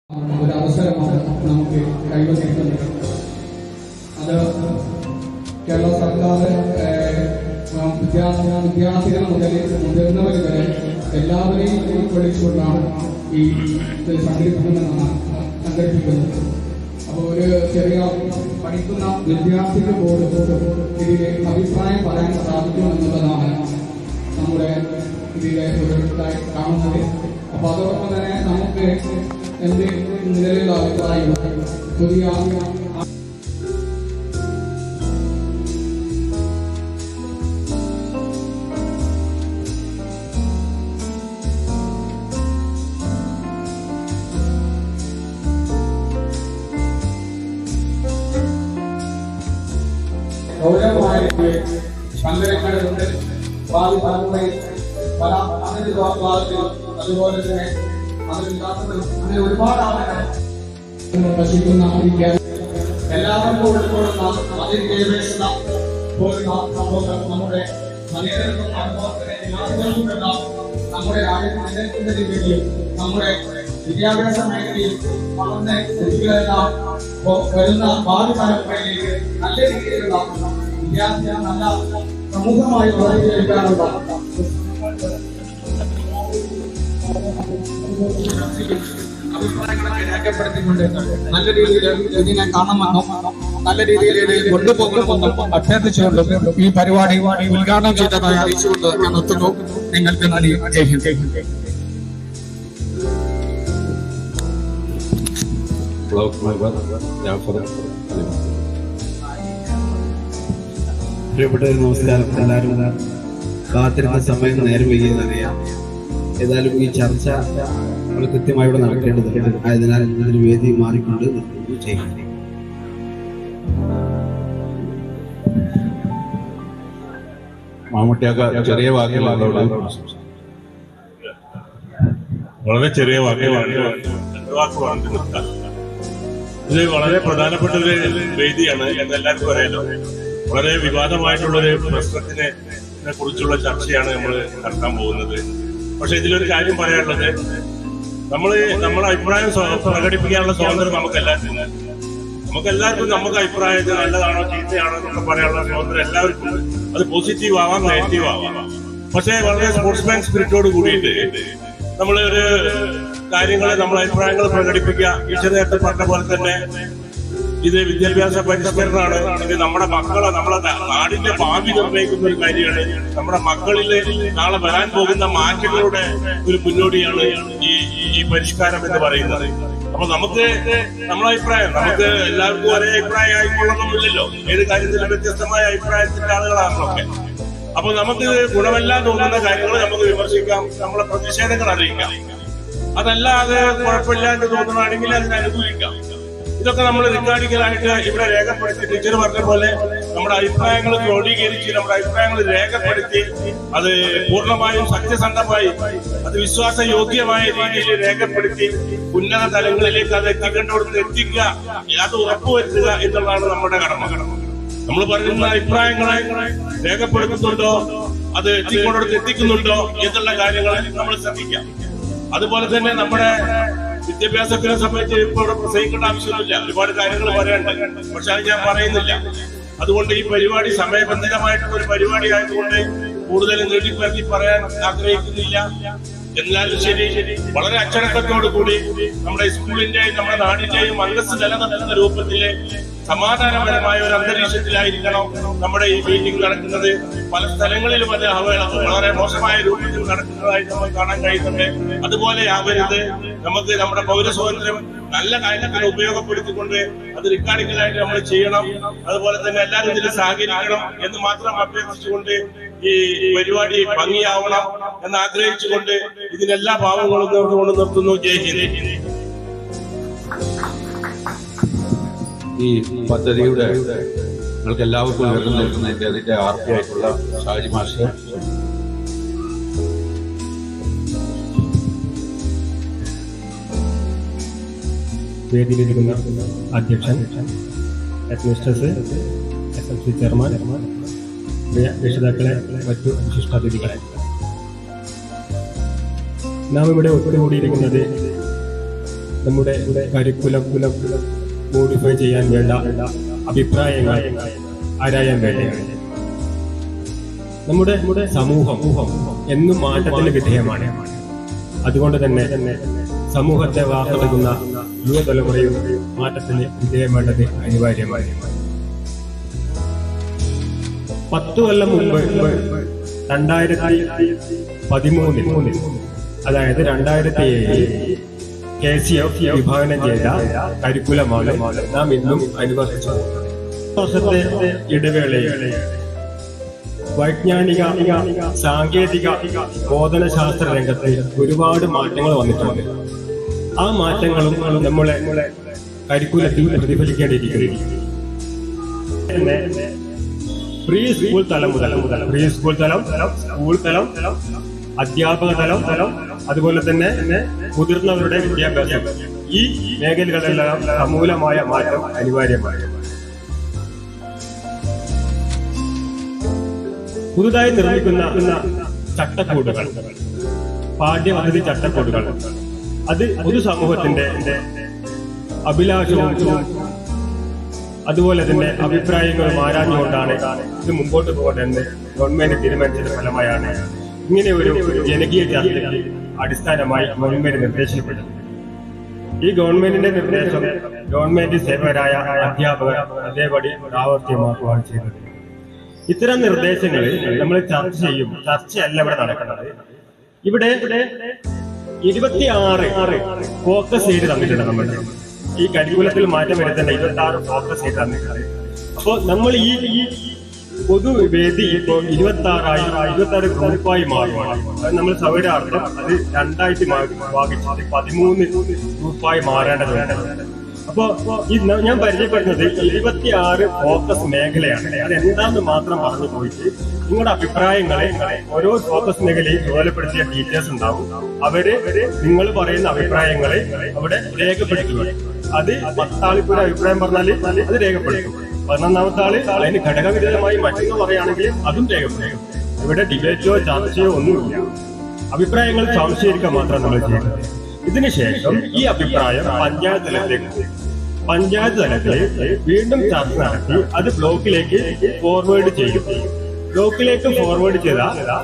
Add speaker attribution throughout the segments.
Speaker 1: ഒരു അവസരമാണ് നമുക്ക് കൈവന്നിരിക്കുന്നത് അത് കേരള സർക്കാർ ഏഹ്, വിദ്യാ വിദ്യാർത്ഥികൾ മുതൽ മുതിർന്നവർ വരെ എല്ലാവരെയും ഉൾക്കൊള്ളിച്ചുകൊണ്ടാണ് ഈ ഇത് സംഘടിപ്പിക്കുന്നതെന്നാണ് സംഘടിപ്പിക്കുന്നത് അപ്പോൾ ഒരു ചെറിയ പഠിക്കുന്ന വിദ്യാർത്ഥികൾ പോലും ഇതിൽ അഭിപ്രായം പറയാൻ സാധിക്കും എന്നുള്ളതാണ് നമ്മുടെ ഇതിലെ ഒരു ഇതായി കാണുന്നത് അപ്പൊ അതോടൊപ്പം തന്നെ നമുക്ക് എന്ത് നിലവിലുള്ള അഭിപ്രായം പുതിയ ഗൗരവമായ രീതിയിൽ പങ്കെടുക്കേണ്ടതുണ്ട് ഭാവി തലമുറയിൽ പല അന്ധവിശ്വാസത്തിലും അതുപോലെ തന്നെ മതവിശ്വാസത്തിലും അങ്ങനെ ഒരുപാട് ആളുകൾ നശിക്കുന്ന ഈ കേരളം എല്ലാവർക്കും ഉൾക്കൊള്ളുന്ന അതിവിദ്യാഭ്യാസ പോലുള്ള സംഭവങ്ങൾ നമ്മുടെ മനുഷ്യർക്കും അതുപോലെ തന്നെ ജനാധിപത്യത്തിലുള്ള നമ്മുടെ രാജ്യത്ത് നിലനിൽക്കുന്നതിന് വേണ്ടിയും നമ്മുടെ വിദ്യാഭ്യാസ മേഖലയിൽ വളർന്ന് കുട്ടികളെല്ലാം ഇപ്പോ വരുന്ന ഭാവി തലമുറയിലേക്ക് നല്ല രീതിയിലുള്ള വിദ്യാഭ്യാസം നല്ല സമൂഹമായി വളർത്തിയെടുക്കാനുള്ള അഭിപ്രായങ്ങളൊക്കെ രേഖപ്പെടുത്തിക്കൊണ്ട് നല്ല രീതിയിൽ ഇതിനെ കാണണമെന്നും നല്ല രീതിയിൽ ഇത് കൊണ്ടുപോകണമെന്നും അഭ്യർത്ഥിച്ചുകൊണ്ട് ഈ പരിപാടി ഉദ്ഘാടനം ചെയ്തതായി അറിയിച്ചുകൊണ്ട് ഞാൻ നിർത്തുന്നു നിങ്ങൾക്ക് നന്ദി ജയ് ഹിന്ദ് ജയ് ഹിന്ദ്
Speaker 2: ബ്ലോക്ക് മെമ്പർ ജാഫർ അലിമ
Speaker 3: പ്രിയപ്പെട്ടവർ നമസ്കാരം എല്ലാവരും കാത്തിരുന്ന സമയം നേരം വൈകിയെന്നറിയാം ഏതായാലും ഈ ചർച്ച നമ്മൾ കൃത്യമായി ഇവിടെ നടക്കേണ്ടതുണ്ട് ആയതിനാൽ ഇതിന് വേദി മാറിക്കൊണ്ട് നിർത്തുന്നു ചെയ്യുന്നു
Speaker 2: മാമുട്ടിയൊക്കെ ചെറിയ വാക്കുകളോട്
Speaker 4: വളരെ ചെറിയ വാക്കുകളാണ് രണ്ട് വാക്ക് പറഞ്ഞു നിർത്താം ഇത് വളരെ പ്രധാനപ്പെട്ട ഒരു വേദിയാണ് എന്ന് എല്ലാവർക്കും അറിയാലോ വളരെ വിവാദമായിട്ടുള്ള ഒരു പ്രശ്നത്തിനെ നെ കുറിച്ചുള്ള ചർച്ചയാണ് നമ്മൾ നടത്താൻ പോകുന്നത് പക്ഷെ ഇതിലൊരു കാര്യം പറയാനുള്ളത് നമ്മൾ നമ്മളെ അഭിപ്രായം സ്വ- പ്രകടിപ്പിക്കാനുള്ള സ്വാതന്ത്ര്യം നമുക്ക് എല്ലാവർക്കും ഉണ്ട്. നമുക്ക് എല്ലാവർക്കും നമുക്ക് അഭിപ്രായത്തിൽ നല്ലതാണോ ചീത്തയാണോ എന്നൊക്കെ പറയാനുള്ള സ്വാതന്ത്ര്യം എല്ലാവർക്കും ഉണ്ട്. അത് പോസിറ്റീവ് ആവാം നെഗറ്റീവ് ആവാം പക്ഷേ വളരെ സ്പോർട്സ്മാൻ സ്പിരിറ്റോട് കൂടിയിട്ട് നമ്മൾ ഒരു കാര്യങ്ങൾ നമ്മളെ അഭിപ്രായങ്ങൾ പ്രകടിപ്പിക്കുക ഈശ്വര നേരത്തെ പറഞ്ഞ പോലെ തന്നെ ഇത് വിദ്യാഭ്യാസ പരിഷ്കരണമാണ് ഇത് നമ്മുടെ മക്കളെ നമ്മളെ നാ- നാടിന്റെ ഭാവി നിർണ്ണയിക്കുന്ന ഒരു കാര്യമാണ് നമ്മുടെ മക്കളിൽ നാളെ വരാൻ പോകുന്ന മാറ്റങ്ങളുടെ ഒരു മുന്നോടിയാണ് ഈ ഈ- ഈ പരിഷ്കാരം എന്ന് പറയുന്നത് അപ്പൊ നമുക്ക് നമ്മളെ അഭിപ്രായം നമുക്ക് എല്ലാവർക്കും ഒരേ അഭിപ്രായം ആയിക്കൊള്ളണമെന്നില്ലല്ലോ ഏത് കാര്യത്തിലും വ്യത്യസ്തമായ അഭിപ്രായത്തിന്റെ ആളുകളാണല്ലോ അപ്പൊ നമുക്ക് ഗുണമെല്ലാം തോന്നുന്ന കാര്യങ്ങൾ നമുക്ക് വിമർശിക്കാം നമ്മളെ പ്രതിഷേധങ്ങൾ അറിയിക്കാം അതല്ലാതെ കുഴപ്പമില്ലാണ്ട് തോന്നുകയാണെങ്കിൽ അതിനെ അനുകൂലിക്കാം ഇതൊക്കെ നമ്മൾ റിക്കാർഡിക്കലായിട്ട് ഇവിടെ രേഖപ്പെടുത്തി ടീച്ചർ പറഞ്ഞ പോലെ നമ്മുടെ അഭിപ്രായങ്ങൾ ക്രോഡീകരിച്ച് നമ്മുടെ അഭിപ്രായങ്ങൾ രേഖപ്പെടുത്തി അത് പൂർണ്ണമായും സത്യസന്ധമായി അത് വിശ്വാസയോഗ്യമായ രീതിയിൽ രേഖപ്പെടുത്തി ഉന്നത തലങ്ങളിലേക്ക് അത് എത്തിക്കേണ്ടടുത്ത് എത്തിക്കുക അത് ഉറപ്പുവരുത്തുക എന്നുള്ളതാണ് നമ്മുടെ കടമ നമ്മൾ പറയുന്ന അഭിപ്രായങ്ങളെ രേഖപ്പെടുത്തുന്നുണ്ടോ അത് എത്തിക്കൊണ്ടടുത്ത് എത്തിക്കുന്നുണ്ടോ എന്നുള്ള കാര്യങ്ങൾ നമ്മൾ ശ്രദ്ധിക്കാം അതുപോലെ തന്നെ നമ്മുടെ വിദ്യാഭ്യാസത്തിനെ സംബന്ധിച്ച് ഇപ്പോൾ ഇവിടെ പ്രസംഗിക്കേണ്ട ആവശ്യമില്ല ഒരുപാട് കാര്യങ്ങൾ പറയാനുണ്ട് പക്ഷെ അത് ഞാൻ പറയുന്നില്ല അതുകൊണ്ട് ഈ പരിപാടി സമയബന്ധിതമായിട്ടുള്ള ഒരു പരിപാടി ആയതുകൊണ്ട് കൂടുതൽ നീട്ടിപ്പറ്റി പറയാൻ ആഗ്രഹിക്കുന്നില്ല എന്നാലും ശരി വളരെ അച്ചടക്കത്തോടു കൂടി നമ്മുടെ സ്കൂളിന്റെയും നമ്മുടെ നാടിന്റെയും അന്തസ് നിലനിർത്തുന്ന രൂപത്തില് സമാധാനപരമായ ഒരു അന്തരീക്ഷത്തിലായിരിക്കണം നമ്മുടെ ഈ മീറ്റിംഗ് നടക്കുന്നത് പല സ്ഥലങ്ങളിലും അത് അവ- വളരെ മോശമായ രൂപത്തിൽ നടക്കുന്നതായിട്ട് നമുക്ക് കാണാൻ കഴിയുന്നുണ്ട് അതുപോലെ ആവരുത് നമുക്ക് നമ്മുടെ പൗരസ്വാതന്ത്ര്യം നല്ല കാര്യത്തിന് ഉപയോഗപ്പെടുത്തിക്കൊണ്ട് അത് റിക്കാർഡിക്കലായിട്ട് നമ്മൾ ചെയ്യണം അതുപോലെ തന്നെ എല്ലാവരും ഇതിൽ സഹകരിക്കണം എന്ന് മാത്രം അഭ്യർത്ഥിച്ചുകൊണ്ട് ഈ പരിപാടി ഭംഗിയാവണം എന്ന് ആഗ്രഹിച്ചുകൊണ്ട് ഇതിനെല്ലാ ഭാവങ്ങളും നേർന്നുകൊണ്ട് നിർത്തുന്നു ജയ് ഹിന്ദ്
Speaker 2: ഈ പദ്ധതിയുടെ നിങ്ങൾക്ക് എല്ലാവർക്കും ഉയർന്നു നിൽക്കുന്നതിന്റെ അതിന്റെ ആർ പി ആയിട്ടുള്ള ഷാജി മാഷ്
Speaker 5: വേദിയിലിരിക്കുന്ന അധ്യക്ഷൻ administrator S M C chairman പ്രിയ രക്ഷിതാക്കളെ മറ്റു വിശിഷ്ടാതിഥികളെ നാം ഇവിടെ ഒത്തുകൂടിയിരിക്കുന്നത് നമ്മുടെ കരിക്കുലം കുലം മോഡിഫൈ ചെയ്യാൻ വേണ്ട അഭിപ്രായങ്ങൾ ആരായാൻ വേണ്ടിയാണ് നമ്മുടെ നമ്മുടെ സമൂഹം എന്നും മാറ്റത്തിന് വിധേയമാണ് അതുകൊണ്ട് തന്നെ സമൂഹത്തെ വാർത്തെടുക്കുന്ന യുവതലമുറയും മാറ്റത്തിന് വിധേയമാണ്ടത് അനിവാര്യമായി പത്തു കൊല്ലം മുമ്പ് രണ്ടായിരത്തി പതിമൂന്നിൽ അതായത് രണ്ടായിരത്തി ഏഴിൽ കെ സി എഫ് വിഭാവനം ചെയ്ത കരിക്കുലമാണ് നാം ഇന്നും അനുവർത്തിച്ചു വർഷത്തെ ഇടവേളയിൽ വൈജ്ഞാനിക സാങ്കേതിക ബോധനശാസ്ത്ര രംഗത്ത് ഒരുപാട് മാറ്റങ്ങൾ വന്നിട്ടുണ്ട് ആ മാറ്റങ്ങളും നമ്മളെ കരിക്കുലത്തിൽ പ്രതിഫലിക്കേണ്ടിയിരിക്കുന്നു പ്രീ സ്കൂൾ തലം മുതൽ പ്രീ സ്കൂൾ തലം സ്കൂൾ തലം അധ്യാപക തലം തലം അതുപോലെ തന്നെ മുതിർന്നവരുടെ വിദ്യാഭ്യാസം ഈ മേഖലകളിലെല്ലാം സമൂലമായ മാറ്റം അനിവാര്യമാണ് പുതുതായി നിർമ്മിക്കുന്ന ചട്ടക്കൂടുകൾ പാഠ്യപദ്ധതി ചട്ടക്കൂടുകൾ അത് പൊതുസമൂഹത്തിന്റെ അഭിലാഷവും അതുപോലെ തന്നെ അഭിപ്രായങ്ങൾ ആരാഞ്ഞുകൊണ്ടാണ് ഇത് മുമ്പോട്ട് പോകേണ്ടതെന്ന് ഗവൺമെന്റ് തീരുമാനിച്ചതിന്റെ ഫലമായാണ് ഇങ്ങനെ ഒരു ജനകീയ ചർച്ചയ്ക്ക് അടിസ്ഥാനമായി ഗവൺമെന്റ് നിർദ്ദേശിക്കപ്പെടുന്നത് ഈ ഗവൺമെന്റിന്റെ നിർദ്ദേശം ഗവൺമെന്റ് സേവകരായ അധ്യാപകർ അതേപടി പ്രാവർത്തികമാക്കുകയാണ് ചെയ്തത് ഇത്തരം നിർദ്ദേശങ്ങൾ നമ്മൾ ചർച്ച ചെയ്യും ചർച്ചയല്ല ഇവിടെ നടക്കുന്നത് ഇവിടെ ഇരുപത്തിയാറ് ഫോക്കസ് ചെയ്ത് തന്നിട്ടുണ്ട് നമ്മൾ ഈ കരിക്കുലത്തിൽ മാറ്റം വരുത്തേണ്ട ഇരുപത്തി ആറ് ഫോക്കസ് ചെയ്ത് തന്നിട്ടുണ്ട് അപ്പോ നമ്മൾ ഈ ഈ പൊതുവേദി ഇപ്പോ ഇരുപത്തി ആറായി ഇരുപത്തി ആറ് ഗ്രൂപ്പായി മാറുകയാണ് അത് നമ്മൾ സൗകര്യാർത്ഥം അത് രണ്ടായിട്ട് ഭാഗിച്ചിട്ട് പതിമൂന്ന് ഗ്രൂപ്പായി മാറേണ്ടതുണ്ട് അപ്പോ ഈ ന- ഞാൻ പരിചയപ്പെടുന്നത് ഇരുപത്തിയാറ് ഫോക്കസ് മേഖലയാണ് അത് എന്താണെന്ന് മാത്രം പറഞ്ഞു പോയിട്ട് നിങ്ങളുടെ അഭിപ്രായങ്ങളെ ഓരോ ഫോക്കസ് മേഖലയും ചുമതലപ്പെടുത്തിയ ടീച്ചേഴ്സ് ഉണ്ടാവും അവര് നിങ്ങൾ പറയുന്ന അഭിപ്രായങ്ങളെ അവിടെ രേഖപ്പെടുത്തുക അത് പത്താളിപ്പോ ഒരു അഭിപ്രായം പറഞ്ഞാൽ അത് രേഖപ്പെടുത്തും പതിനൊന്നാമത്തെ ആള് അതിന് ഘടകവിരുദ്ധമായി മറ്റൊന്ന് പറയുകയാണെങ്കിൽ അതും രേഖപ്പെടുത്തും ഇവിടെ ഡിബേറ്റോ ചർച്ചയോ ഒന്നുമില്ല അഭിപ്രായങ്ങൾ സംശയിക്കുക മാത്രം നമ്മൾ ചെയ്യുന്നത് ഇതിനുശേഷം ഈ അഭിപ്രായം പഞ്ചായത്ത് തലത്തിലേക്ക് പോകും. പഞ്ചായത്ത് തലത്തിൽ വീണ്ടും ചർച്ച നടത്തി അത് ബ്ലോക്കിലേക്ക് ഫോർവേഡ് ചെയ്യും ബ്ലോക്കിലേക്ക് ഫോർവേഡ് ചെയ്ത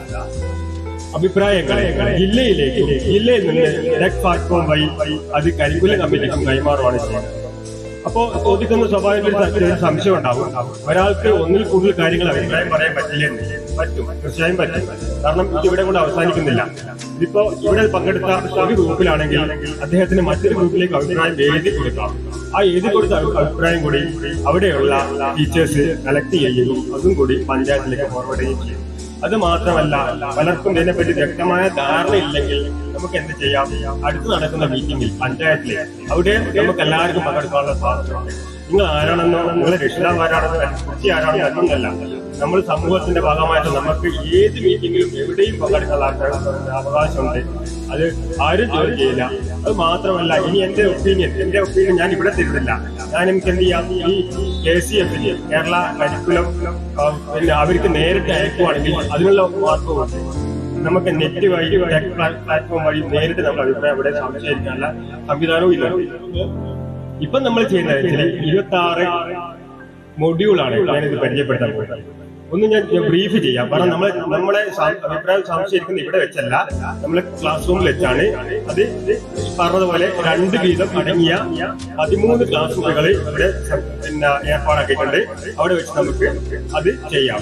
Speaker 5: അഭിപ്രായങ്ങളെ ജില്ലയിലേക്ക് ജില്ലയിൽ നിന്ന് ടെക് പ്ലാറ്റ്ഫോം വഴി അത് കരിക്കുലം കമ്മിറ്റിക്കും കൈമാറുകയാണ് ചെയ്യുന്നത് അപ്പോ ചോദിക്കുന്ന സ്വാഭാവിക ഒരു സംശയം ഉണ്ടാവും ഒരാൾക്ക് ഒന്നിൽ കൂടുതൽ കാര്യങ്ങൾ അഭിപ്രായം പറയാൻ പറ്റില്ലെന്ന് പറ്റും തീർച്ചയായും പറ്റും കാരണം ഇത് ഇവിടെ കൊണ്ട് അവസാനിക്കുന്നില്ല ഇതിപ്പോ ഇവിടെ പങ്കെടുത്ത ഒരു ഗ്രൂപ്പിലാണെങ്കിൽ അദ്ദേഹത്തിന് മറ്റൊരു ഗ്രൂപ്പിലേക്ക് അഭിപ്രായം എഴുതി കൊടുക്കാം ആ എഴുതി കൊടുത്ത അഭി- അഭിപ്രായം കൂടി അവിടെയുള്ള ടീച്ചേഴ്സ് കളക്ട് ചെയ്യുകയും അതും കൂടി പഞ്ചായത്തിലേക്ക് ഫോർവേഡ് ചെയ്യുകയും ചെയ്യും അത് മാത്രമല്ല പലർക്കും ഇതിനെപ്പറ്റി വ്യക്തമായ ധാരണ ഇല്ലെങ്കിൽ നമുക്ക് എന്ത് ചെയ്യാം അടുത്ത് നടക്കുന്ന മീറ്റിംഗിൽ പഞ്ചായത്തിലെ അവിടെ നമുക്ക് എല്ലാവർക്കും പങ്കെടുക്കാനുള്ള സ്വാതന്ത്ര്യമുണ്ട് നിങ്ങൾ ആരാണെന്നോ നിങ്ങളെ രക്ഷിതാവ് ആരാണെന്നോ കുട്ടി ആരാണെന്നോ എന്നൊന്നല്ല നമ്മൾ സമൂഹത്തിന്റെ ഭാഗമായിട്ട് നമുക്ക് ഏത് മീറ്റിംഗിലും എവിടെയും പങ്കെടുക്കാനുള്ള അവകാശമുണ്ട് അത് ആരും ജോലി ചെയ്യില്ല അത് മാത്രമല്ല ഇനി എന്റെ ഒപ്പീനിയൻ എന്റെ ഒപ്പീനിയൻ ഞാൻ ഇവിടെ തരുന്നില്ല ഞാൻ എനിക്ക് എന്ത് ചെയ്യാം ഈ കെ സി എഫിന് കേരള കരിക്കുലം ആ, പിന്നെ അവർക്ക് നേരിട്ട് അയക്കുവാണെങ്കിൽ അതിനുള്ള മാർഗമുണ്ട് നമുക്ക് നെറ്റ് വഴി ടെക് പ്ലാറ്റ്ഫോം വഴി നേരിട്ട് നമ്മൾ അഭിപ്രായം ഇവിടെ സംശയിക്കാനുള്ള സംവിധാനവും ഇല്ല ഇപ്പൊ നമ്മൾ ചെയ്യുന്നത് ഇരുപത്തി ആറ് മൊഡ്യൂളാണ് ഞാനിത് പരിചയപ്പെടുത്താൻ പോകുന്നത് ഒന്ന് ഞാൻ ബ്രീഫ് ചെയ്യാം കാരണം നമ്മളെ നമ്മളെ സം- അഭിപ്രായം സംശയിക്കുന്നത് ഇവിടെ വെച്ചല്ല നമ്മളെ ക്ലാസ് റൂമിൽ വെച്ചാണ് അത് പറഞ്ഞതുപോലെ രണ്ട് വീതം അടങ്ങിയ പതിമൂന്ന് ക്ലാസ് റൂമുകൾ ഇവിടെ സ- പിന്നെ ഏർപ്പാടാക്കിയിട്ടുണ്ട് അവിടെ വെച്ച് നമുക്ക് അത് ചെയ്യാം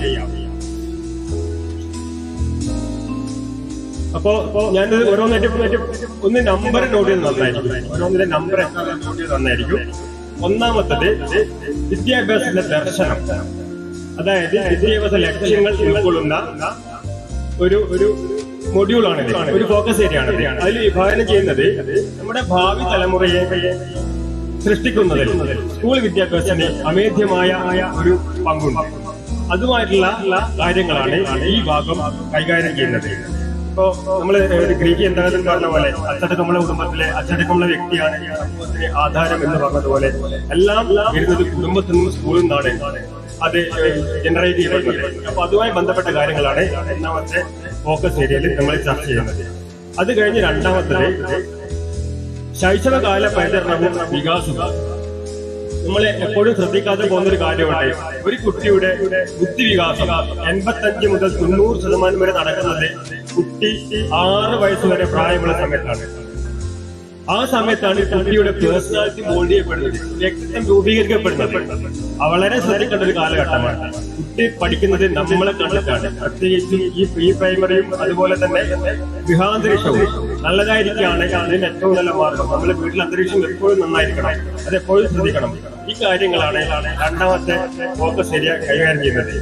Speaker 5: അപ്പോ ഞാൻ ഓരോന്നായിട്ട് ഒന്ന് നമ്പർ നോട്ട് ചെയ്ത് നന്നായിരിക്കും ഓരോന്നിന്റെ നമ്പർ നോട്ട് ചെയ്ത് നന്നായിരിക്കും ഒന്നാമത്തത് വിദ്യാഭ്യാസത്തിന്റെ ദർശനം അതായത് വിദ്യാഭ്യാസ ലക്ഷ്യങ്ങൾ ഉൾക്കൊള്ളുന്ന ഒരു ഒരു മൊഡ്യൂളാണ് ഇത് ഒരു ഫോക്കസ് ഏരിയ ആണ് അതിൽ വിഭാവനം ചെയ്യുന്നത് നമ്മുടെ ഭാവി തലമുറയെ സൃഷ്ടിക്കുന്നതിൽ സ്കൂൾ വിദ്യാഭ്യാസത്തിന് അമേധ്യമായ ഒരു പങ്കുണ്ട് അതുമായിട്ടുള്ള കാര്യങ്ങളാണ് ഈ ഭാഗം കൈകാര്യം ചെയ്യുന്നത് ഇപ്പോ നമ്മള് ഒരു ഗ്രീക്ക് എന്തായാലും പറഞ്ഞ പോലെ അച്ചടക്കമുള്ള കുടുംബത്തിലെ അച്ചടക്കമുള്ള വ്യക്തിയാണ് ഈ സമൂഹത്തിന് ആധാരം എന്ന് പറഞ്ഞതുപോലെ എല്ലാം വരുന്നത് കുടുംബത്തിൽ നിന്നും സ്കൂളിൽ നിന്നാണ് അത് ജനറേറ്റ് ചെയ്യപ്പെടുന്നത് അപ്പൊ അതുമായി ബന്ധപ്പെട്ട കാര്യങ്ങളാണ് ഒന്നാമത്തെ ഫോക്കസ് ഏരിയയിൽ നമ്മൾ ചർച്ച ചെയ്യുന്നത് അത് കഴിഞ്ഞ് രണ്ടാമത്തത് ശൈശവകാല പരിചരണവും വികാസവും നമ്മൾ എപ്പോഴും ശ്രദ്ധിക്കാതെ പോകുന്ന ഒരു കാര്യമുണ്ട് ഒരു കുട്ടിയുടെ ബുദ്ധി വികാസം എൺപത്തഞ്ച് മുതൽ തൊണ്ണൂറ് ശതമാനം വരെ നടക്കുന്നത് കുട്ടി ആറ് വയസ്സ് വരെ പ്രായമുള്ള സമയത്താണ് ആ സമയത്താണ് ഈ കുട്ടിയുടെ പേഴ്സണാലിറ്റി മോൾഡ് ചെയ്യപ്പെടുന്നത് വ്യക്തിത്വം രൂപീകരിക്കപ്പെടുന്നത് വളരെ ശ്രദ്ധിക്കേണ്ട ഒരു കാലഘട്ടമാണ് കുട്ടി പഠിക്കുന്നത് നമ്മളെ കണ്ടിട്ടാണ് പ്രത്യേകിച്ചും ഈ പ്രീ പ്രൈമറിയും അതുപോലെ തന്നെ ഗൃഹാന്തരീക്ഷവും നല്ലതായിരിക്കുകയാണെങ്കിൽ അതിന് ഏറ്റവും നല്ല മാർഗം നമ്മുടെ വീട്ടിൽ അന്തരീക്ഷം എപ്പോഴും നന്നായിരിക്കണം അത് എപ്പോഴും ശ്രദ്ധിക്കണം ഈ കാര്യങ്ങളാണ് രണ്ടാമത്തെ ഫോക്കസ് ഏരിയ കൈകാര്യം ചെയ്യുന്നത്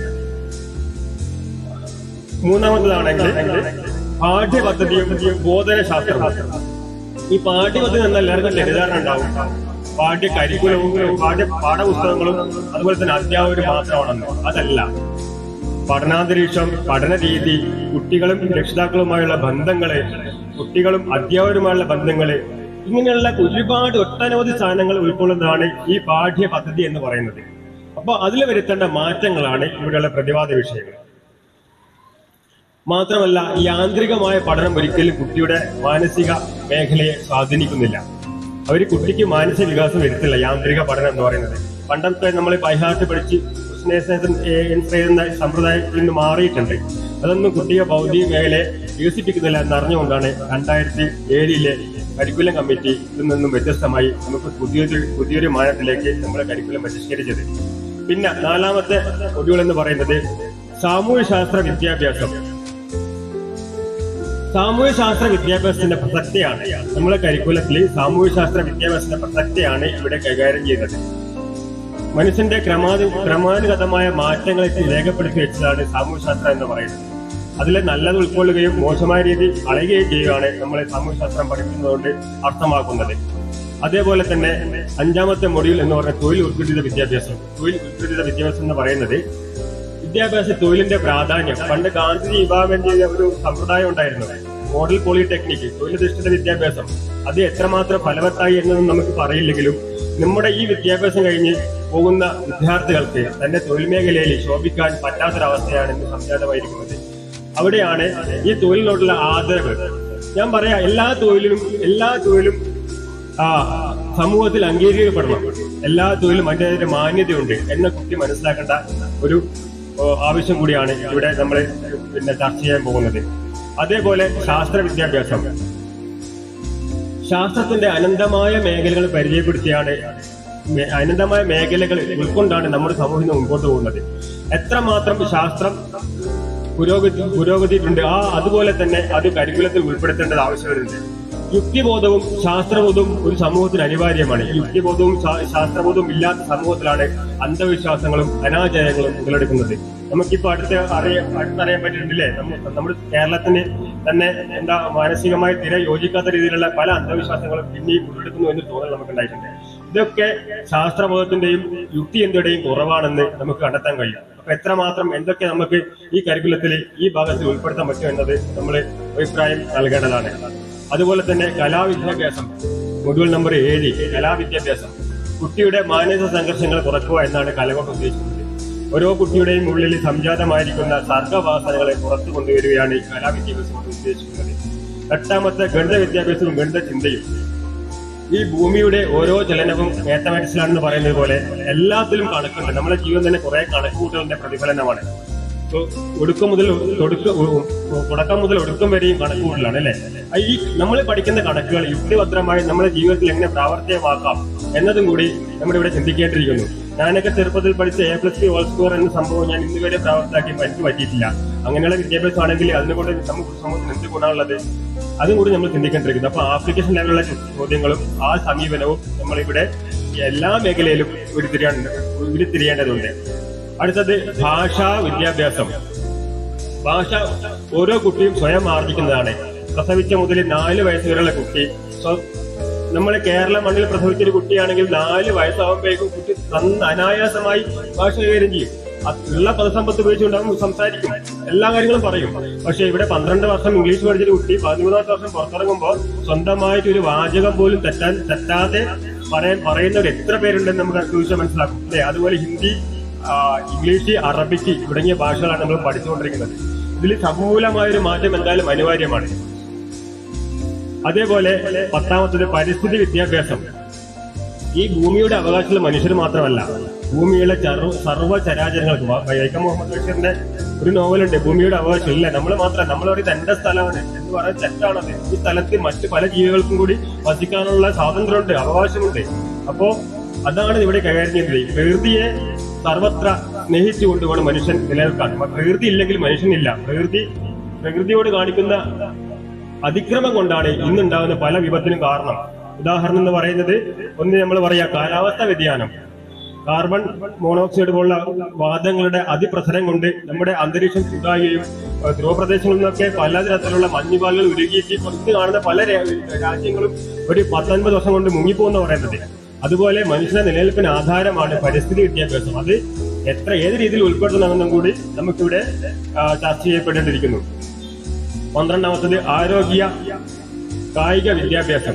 Speaker 5: മൂന്നാമത്തതാണെങ്കിൽ പാഠ്യപദ്ധതിയും ബോധനശാസ്ത്രവും ഈ പാഠ്യപദ്ധതി എന്നാൽ എല്ലാവർക്കും തെറ്റിദ്ധാരണ ഉണ്ടാവും പാഠ്യ കരിക്കുലവും പാഠ്യ പാഠപുസ്തകങ്ങളും അതുപോലെ തന്നെ അധ്യാപകരും മാത്രമാണെന്ന് അതല്ല പഠനാന്തരീക്ഷം പഠന രീതി കുട്ടികളും രക്ഷിതാക്കളുമായുള്ള ബന്ധങ്ങള് കുട്ടികളും അധ്യാപകരുമായുള്ള ബന്ധങ്ങള് ഇങ്ങനെയുള്ള ഒരുപാട് ഒട്ടനവധി സാധനങ്ങൾ ഉൾക്കൊള്ളുന്നതാണ് ഈ പാഠ്യ പദ്ധതി എന്ന് പറയുന്നത് അപ്പൊ അതിൽ വരുത്തേണ്ട മാറ്റങ്ങളാണ് ഇവിടെയുള്ള പ്രതിവാദ വിഷയങ്ങൾ മാത്രമല്ല യാന്ത്രികമായ പഠനം ഒരിക്കലും കുട്ടിയുടെ മാനസിക മേഖലയെ സ്വാധീനിക്കുന്നില്ല അവർ കുട്ടിക്ക് മാനസിക വികാസം വരുത്തില്ല യാന്ത്രിക പഠനം എന്ന് പറയുന്നത് പണ്ടത്തെ നമ്മൾ ബൈഹാർട്ട് പഠിച്ച് എന്ന സമ്പ്രദായത്തിൽ നിന്ന് മാറിയിട്ടുണ്ട് അതൊന്നും കുട്ടിയെ ഭൗതിക മേഖലയെ വികസിപ്പിക്കുന്നില്ല എന്നറിഞ്ഞുകൊണ്ടാണ് രണ്ടായിരത്തി ഏഴിലെ കരിക്കുലം കമ്മിറ്റി ഇതിൽ നിന്നും വ്യത്യസ്തമായി നമുക്ക് പുതിയൊരു പുതിയൊരു മാനത്തിലേക്ക് നമ്മുടെ കരിക്കുലം പരിഷ്കരിച്ചത് പിന്നെ നാലാമത്തെ മൊഡ്യൂൾ എന്ന് പറയുന്നത് സാമൂഹ്യശാസ്ത്ര വിദ്യാഭ്യാസം സാമൂഹ്യശാസ്ത്ര വിദ്യാഭ്യാസത്തിന്റെ പ്രസക്തിയാണ് നമ്മുടെ കരിക്കുലത്തിൽ സാമൂഹ്യശാസ്ത്ര വിദ്യാഭ്യാസത്തിന്റെ പ്രസക്തിയാണ് ഇവിടെ കൈകാര്യം ചെയ്യുന്നത് മനുഷ്യന്റെ ക്രമാനു ക്രമാനുഗതമായ മാറ്റങ്ങളെ രേഖപ്പെടുത്തി വെച്ചതാണ് സാമൂഹ്യശാസ്ത്രം എന്ന് പറയുന്നത് അതിൽ നല്ലത് ഉൾക്കൊള്ളുകയും മോശമായ രീതി അളയുകയും ചെയ്യുകയാണ് നമ്മൾ സാമൂഹ്യശാസ്ത്രം പഠിക്കുന്നതുകൊണ്ട് അർത്ഥമാക്കുന്നത് അതേപോലെ തന്നെ അഞ്ചാമത്തെ മൊഡ്യൂൾ എന്ന് പറഞ്ഞ തൊഴിൽ ഉത്കൃതിത വിദ്യാഭ്യാസം തൊഴിൽ ഉത്കൃതിത വിദ്യാഭ്യാസം എന്ന് പറയുന്നത് വിദ്യാഭ്യാസ തൊഴിലിന്റെ പ്രാധാന്യം പണ്ട് ഗാന്ധിജി വിഭാവനം ചെയ്ത ഒരു സമ്പ്രദായം ഉണ്ടായിരുന്നു മോഡൽ പോളിടെക്നിക് തൊഴിലധിഷ്ഠിത വിദ്യാഭ്യാസം അത് എത്രമാത്രം ഫലവത്തായി എന്നൊന്നും നമുക്ക് പറയില്ലെങ്കിലും നമ്മുടെ ഈ വിദ്യാഭ്യാസം കഴിഞ്ഞ് പോകുന്ന വിദ്യാർത്ഥികൾക്ക് തന്റെ തൊഴിൽ മേഖലയിൽ ശോഭിക്കാൻ പറ്റാത്തൊരവസ്ഥയാണ് ഇന്ന് സംജാതമായിരിക്കുന്നത് അവിടെയാണ് ഈ തൊഴിലിനോടുള്ള ആദരവ് ഞാൻ പറയാ എല്ലാ തൊഴിലിലും എല്ലാ തൊഴിലും ആ സമൂഹത്തിൽ അംഗീകരിക്കപ്പെടണം എല്ലാ തൊഴിലും അതിൻ്റെ മാന്യതയുണ്ട് എന്ന കുട്ടി മനസ്സിലാക്കേണ്ട ഒരു ഓ, ആവശ്യം കൂടിയാണ് ഇവിടെ നമ്മൾ പിന്നെ ചർച്ച ചെയ്യാൻ പോകുന്നത് അതേപോലെ ശാസ്ത്ര വിദ്യാഭ്യാസം ശാസ്ത്രത്തിന്റെ അനന്തമായ മേഖലകൾ പരിചയപ്പെടുത്തിയാണ് മേ- അനന്തമായ മേഖലകൾ ഉൾക്കൊണ്ടാണ് നമ്മുടെ സമൂഹം മുമ്പോട്ട് പോകുന്നത് എത്രമാത്രം ശാസ്ത്രം പുരോഗതി പുരോഗതിയിട്ടുണ്ട് ആ അതുപോലെ തന്നെ അത് കരിക്കുലത്തിൽ ഉൾപ്പെടുത്തേണ്ടത് ആവശ്യമുണ്ട് യുക്തിബോധവും ശാസ്ത്രബോധവും ഒരു സമൂഹത്തിന് അനിവാര്യമാണ് ഈ യുക്തിബോധവും ശാ- ശാസ്ത്രബോധവും ഇല്ലാത്ത സമൂഹത്തിലാണ് അന്ധവിശ്വാസങ്ങളും അനാചാരങ്ങളും ഉടലെടുക്കുന്നത് നമുക്കിപ്പോ അടുത്ത് അറിയാൻ അടുത്തറിയാൻ പറ്റിയിട്ടുണ്ടല്ലേ നമ്മ- നമ്മുടെ കേരളത്തിന് തന്നെ എന്താ മാനസികമായി തീരെ യോജിക്കാത്ത രീതിയിലുള്ള പല അന്ധവിശ്വാസങ്ങളും പിന്നെയും ഉടലെടുക്കുന്നു എന്ന് തോന്നൽ നമുക്ക് ഉണ്ടായിട്ടുണ്ട് ഇതൊക്കെ ശാസ്ത്രബോധത്തിന്റെയും യുക്തിയന്തയുടെയും കുറവാണെന്ന് നമുക്ക് കണ്ടെത്താൻ കഴിയും അപ്പൊ എത്രമാത്രം എന്തൊക്കെ നമുക്ക് ഈ കരിക്കുലത്തിൽ ഈ ഭാഗത്തിൽ ഉൾപ്പെടുത്താൻ പറ്റും എന്നത് നമ്മൾ അഭിപ്രായം നൽകേണ്ടതാണ് അതുപോലെ തന്നെ കലാവിദ്യാഭ്യാസം മൊഡ്യൂൾ നമ്പർ ഏഴ് കലാവിദ്യാഭ്യാസം കുട്ടിയുടെ മാനസിക സംഘർഷങ്ങൾ കുറയ്ക്കുക എന്നാണ് കലകൊണ്ട് ഉദ്ദേശിക്കുന്നത് ഓരോ കുട്ടിയുടെയും ഉള്ളിൽ സംജാതമായിരിക്കുന്ന സർഗവാസനകളെ പുറത്തു കൊണ്ടുവരികയാണ് ഈ കലാവിദ്യാഭ്യാസം കൊണ്ട് ഉദ്ദേശിക്കുന്നത് എട്ടാമത്തെ ഗണിത വിദ്യാഭ്യാസവും ഗണിത ചിന്തയും ഈ ഭൂമിയുടെ ഓരോ ചലനവും മാത്തമാറ്റിക്സിലാണെന്ന് പറയുന്നത് പോലെ എല്ലാത്തിലും കണക്കുണ്ട് നമ്മുടെ ജീവൻ തന്നെ കുറെ കണക്കുകൂട്ടലിന്റെ പ്രതിഫലനമാണ് ഇപ്പൊ ഒടുക്കം മുതൽ തൊടുക്ക ഉ- ഉ- തുടക്കം മുതൽ ഒടുക്കം വരെയും കണക്കുകൂടലാണ് അല്ലെ ഈ നമ്മൾ പഠിക്കുന്ന കണക്കുകൾ യുക്തിഭദ്രമായി നമ്മുടെ ജീവിതത്തിൽ എങ്ങനെ പ്രാവർത്തികമാക്കാം എന്നതും കൂടി നമ്മൾ ഇവിടെ ചിന്തിക്കേണ്ടിയിരിക്കുന്നു ഞാനൊക്കെ ചെറുപ്പത്തിൽ പഠിച്ച A plus B whole square എന്ന സംഭവം ഞാൻ ഇന്ന് വരെ പ്രാവർത്തിയാക്കി എനിക്ക് പറ്റിയിട്ടില്ല അങ്ങനെയുള്ള വിദ്യാഭ്യാസം ആണെങ്കിൽ അതിനുകൊണ്ട് നമുക്ക് സമൂഹത്തിന് എന്ത് ഗുണമുള്ളത് അതും കൂടി നമ്മൾ ചിന്തിക്കേണ്ടിരിക്കുന്നു അപ്പൊ ആപ്ലിക്കേഷൻ ലെവലുള്ള ചോദ്യങ്ങളും ആ സമീപനവും നമ്മളിവിടെ എല്ലാ മേഖലയിലും ഉരുത്തിരിയാണ്ട് ഉരുത്തിരിയേണ്ടതുണ്ട് അടുത്തത് ഭാഷാ വിദ്യാഭ്യാസം ഭാഷ ഓരോ കുട്ടിയും സ്വയം ആർജിക്കുന്നതാണ് പ്രസവിച്ച മുതൽ നാല് വയസ്സ് വരെയുള്ള കുട്ടി സ്വ- നമ്മളെ കേരള മണ്ണിൽ പ്രസവിച്ച ഒരു കുട്ടിയാണെങ്കിൽ നാല് വയസ്സാവുമ്പോഴേക്കും കുട്ടി നന്ന അനായാസമായി ഭാഷ കൈകാര്യം ചെയ്യും അത് ഉള്ള പദസമ്പത്ത് ഉപയോഗിച്ചുകൊണ്ട് അവൻ സംസാരിക്കും എല്ലാ കാര്യങ്ങളും പറയും പക്ഷെ ഇവിടെ പന്ത്രണ്ട് വർഷം ഇംഗ്ലീഷ് പഠിച്ചൊരു കുട്ടി പതിമൂന്നാമത്തെ വർഷം പുറത്തിറങ്ങുമ്പോൾ സ്വന്തമായിട്ട് ഒരു വാചകം പോലും തെറ്റാൻ തെറ്റാതെ പറയാൻ പറയുന്നവർ എത്ര പേരുണ്ടെന്ന് നമുക്ക് ചോദിച്ചാൽ മനസ്സിലാക്കും അല്ലെ അതുപോലെ ഹിന്ദി ആ, ഇംഗ്ലീഷ് അറബിക്ക് തുടങ്ങിയ ഭാഷകളാണ് നമ്മൾ പഠിച്ചുകൊണ്ടിരിക്കുന്നത് ഇതിൽ സമൂലമായ ഒരു മാറ്റം എന്തായാലും അനിവാര്യമാണ് അതേപോലെ പത്താമത്തത് പരിസ്ഥിതി വിദ്യാഭ്യാസം ഈ ഭൂമിയുടെ അവകാശമുള്ള മനുഷ്യർ മാത്രമല്ല ഭൂമിയിലെ ചർവ സർവ്വ ചരാചരങ്ങൾക്ക് വ- വൈക്കം മുഹമ്മദ് ബഷീറിന്റെ ഒരു നോവലുണ്ട് ഭൂമിയുടെ അവകാശം ഇല്ല നമ്മൾ മാത്രമല്ല നമ്മൾ പറയുന്നത് എന്റെ സ്ഥലമാണ് എന്ന് പറയുന്നത് തെറ്റാണത് ഈ സ്ഥലത്ത് മറ്റ് പല ജീവികൾക്കും കൂടി വസിക്കാനുള്ള സ്വാതന്ത്ര്യമുണ്ട് അവകാശമുണ്ട് അപ്പോ അതാണ് ഇവിടെ കൈകാര്യം ചെയ്യുന്നത് പ്രകൃതിയെ സർവത്ര സ്നേഹിച്ചുകൊണ്ട് വേണം മനുഷ്യൻ നിലനിൽക്കാൻ അപ്പൊ പ്രകൃതി ഇല്ലെങ്കിൽ മനുഷ്യനില്ല പ്രകൃതി പ്രകൃതിയോട് കാണിക്കുന്ന അതിക്രമം കൊണ്ടാണ് ഇന്നുണ്ടാകുന്ന പല വിപത്തിനും കാരണം ഉദാഹരണം എന്ന് പറയുന്നത് ഒന്ന് നമ്മൾ പറയാ കാലാവസ്ഥ വ്യതിയാനം കാർബൺ മോണോക്സൈഡ് പോലുള്ള വാദങ്ങളുടെ അതിപ്രസരം കൊണ്ട് നമ്മുടെ അന്തരീക്ഷം ചൂടാകുകയും ഏഹ് ധ്രുവപ്രദേശങ്ങളിൽ നിന്നൊക്കെ പലതരത്തിലുള്ള മഞ്ഞുപാലുകൾ ഉരുകിയിട്ട് പുറത്ത് കാണുന്ന പല രാ- രാജ്യങ്ങളും ഒരു പത്തൊൻപത് വർഷം കൊണ്ട് മുങ്ങിപ്പോകുന്ന പറയുന്നത് അതുപോലെ മനുഷ്യന്റെ നിലനിൽപ്പിന് ആധാരമാണ് പരിസ്ഥിതി വിദ്യാഭ്യാസം അത് എത്ര ഏത് രീതിയിൽ ഉൾപ്പെടുത്തണമെന്നും കൂടി നമുക്കിവിടെ ആ, ചർച്ച ചെയ്യപ്പെടേണ്ടിയിരിക്കുന്നു പന്ത്രണ്ടാമത്തത് ആരോഗ്യ കായിക വിദ്യാഭ്യാസം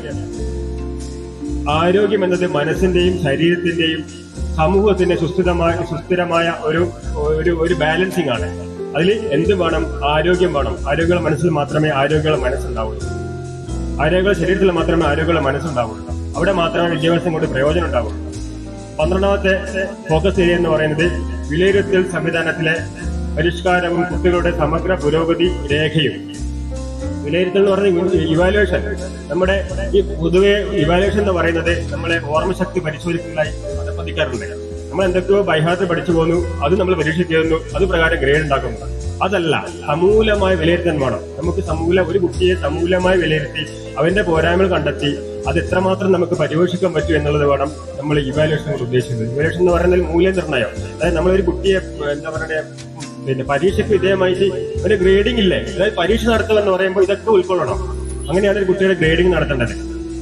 Speaker 5: ആരോഗ്യം എന്നത് മനസ്സിന്റെയും ശരീരത്തിന്റെയും സമൂഹത്തിന്റെ സുസ്ഥിരമായ സുസ്ഥിരമായ ഒരു ഒരു ഒരു ബാലൻസിങ് ആണ് അതിൽ എന്ത് വേണം ആരോഗ്യം വേണം ആരോഗ്യമുള്ള മനസ്സിൽ മാത്രമേ ആരോഗ്യമുള്ള മനസ്സുണ്ടാവുള്ളൂ ആരോഗ്യമുള്ള ശരീരത്തിൽ മാത്രമേ ആരോഗ്യമുള്ള മനസ്സുണ്ടാവുള്ളൂ അവിടെ മാത്രമേ വിദ്യാഭ്യാസം കൊണ്ട് പ്രയോജനം ഉണ്ടാവുള്ളൂ പന്ത്രണ്ടാമത്തെ ഫോക്കസ് ഏരിയ എന്ന് പറയുന്നത് വിലയിരുത്തൽ സംവിധാനത്തിലെ പരിഷ്കാരവും കുട്ടികളുടെ സമഗ്ര പുരോഗതി രേഖയും വിലയിരുത്തൽ എന്ന് പറയുന്നത് ഇവാലുവേഷൻ നമ്മുടെ ഈ പൊതുവെ ഇവാലുവേഷൻ എന്ന് പറയുന്നത് നമ്മളെ ഓർമ്മശക്തി പരിശോധിക്കുന്നതായി പതിക്കാറുണ്ട് നമ്മൾ എന്തൊക്കെയോ ബൈഹാർട്ട് പഠിച്ചു പോകുന്നു അത് നമ്മൾ പരീക്ഷിക്കുന്നു അത് പ്രകാരം ഗ്രേഡ് ഉണ്ടാക്കുന്നു അതല്ല സമൂലമായി വിലയിരുത്താൻ വേണം നമുക്ക് സമൂല ഒരു കുട്ടിയെ സമൂലമായി വിലയിരുത്തി അവന്റെ പോരായ്മകൾ കണ്ടെത്തി അത് എത്രമാത്രം നമുക്ക് പരിപോഷിക്കാൻ പറ്റും എന്നുള്ളത് വേണം നമ്മൾ ഇവാലുവേഷൻ കൊണ്ട് ഉദ്ദേശിക്കുന്നത് ഇവാലുവേഷൻ എന്ന് പറയുന്നത് മൂല്യനിർണ്ണയം അതായത് നമ്മളൊരു കുട്ടിയെ എന്താ പറയുക പിന്നെ പരീക്ഷയ്ക്ക് വിധേയമായിട്ട് ഒരു ഗ്രേഡിംഗ് ഇല്ലേ അതായത് പരീക്ഷ നടത്തുക എന്ന് പറയുമ്പോൾ ഇതൊക്കെ ഉൾക്കൊള്ളണം അങ്ങനെയാണ് ഒരു കുട്ടിയുടെ ഗ്രേഡിംഗ് നടത്തേണ്ടത്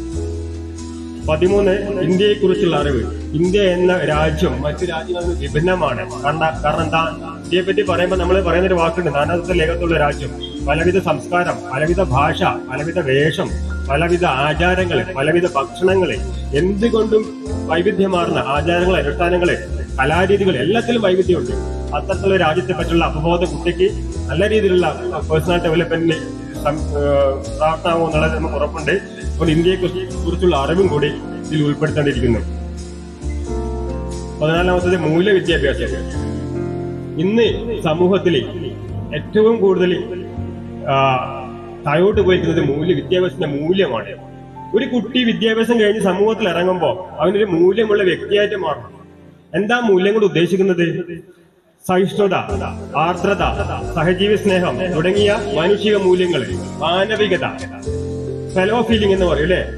Speaker 5: പതിമൂന്ന് ഇന്ത്യയെ കുറിച്ചുള്ള അറിവ് ഇന്ത്യ എന്ന രാജ്യം മറ്റു രാജ്യങ്ങളിൽ നിന്ന് വിഭിന്നമാണ് കാരണം കാരണം എന്താ ഇന്ത്യയെ പറ്റി പറയുമ്പോൾ നമ്മൾ പറയുന്ന ഒരു വാക്കുണ്ട് നാനാത്വ ലേഖത്തുള്ള രാജ്യം പലവിധ സംസ്കാരം പലവിധ ഭാഷ പലവിധ വേഷം പലവിധ ആചാരങ്ങള് പലവിധ ഭക്ഷണങ്ങള് എന്തുകൊണ്ടും വൈവിധ്യമാർന്ന ആചാരങ്ങൾ അനുഷ്ഠാനങ്ങള് കലാരീതികൾ എല്ലാത്തിലും വൈവിധ്യമുണ്ട് അത്തരത്തിലുള്ള രാജ്യത്തെ പറ്റിയുള്ള അവബോധ കുട്ടിക്ക് നല്ല രീതിയിലുള്ള പേഴ്സണൽ ഡെവലപ്മെന്റിന് പ്രാപ്തമാകും എന്നുള്ളത് നമുക്ക് ഉറപ്പുണ്ട് അപ്പോൾ ഇന്ത്യയെ കുറിച്ചുള്ള അറിവും കൂടി ഇതിൽ ഉൾപ്പെടുത്തേണ്ടിയിരിക്കുന്നു പതിനാലാമത്തത് മൂല്യ വിദ്യാഭ്യാസം ഇന്ന് സമൂഹത്തിൽ ഏറ്റവും കൂടുതൽ ആ, താഴോട്ട് പോയിരിക്കുന്നത് മൂല്യ വിദ്യാഭ്യാസത്തിന്റെ മൂല്യമാണ് ഒരു കുട്ടി വിദ്യാഭ്യാസം കഴിഞ്ഞ് സമൂഹത്തിൽ ഇറങ്ങുമ്പോൾ അവനൊരു മൂല്യമുള്ള വ്യക്തിയായിട്ട് മാറണം എന്താ മൂല്യം കൊണ്ട് ഉദ്ദേശിക്കുന്നത് സഹിഷ്ണുത ആർദ്രത സഹജീവി സ്നേഹം തുടങ്ങിയ മാനുഷിക മൂല്യങ്ങൾ മാനവികത ഫെലോ ഫീലിംഗ് എന്ന് പറയും അല്ലേ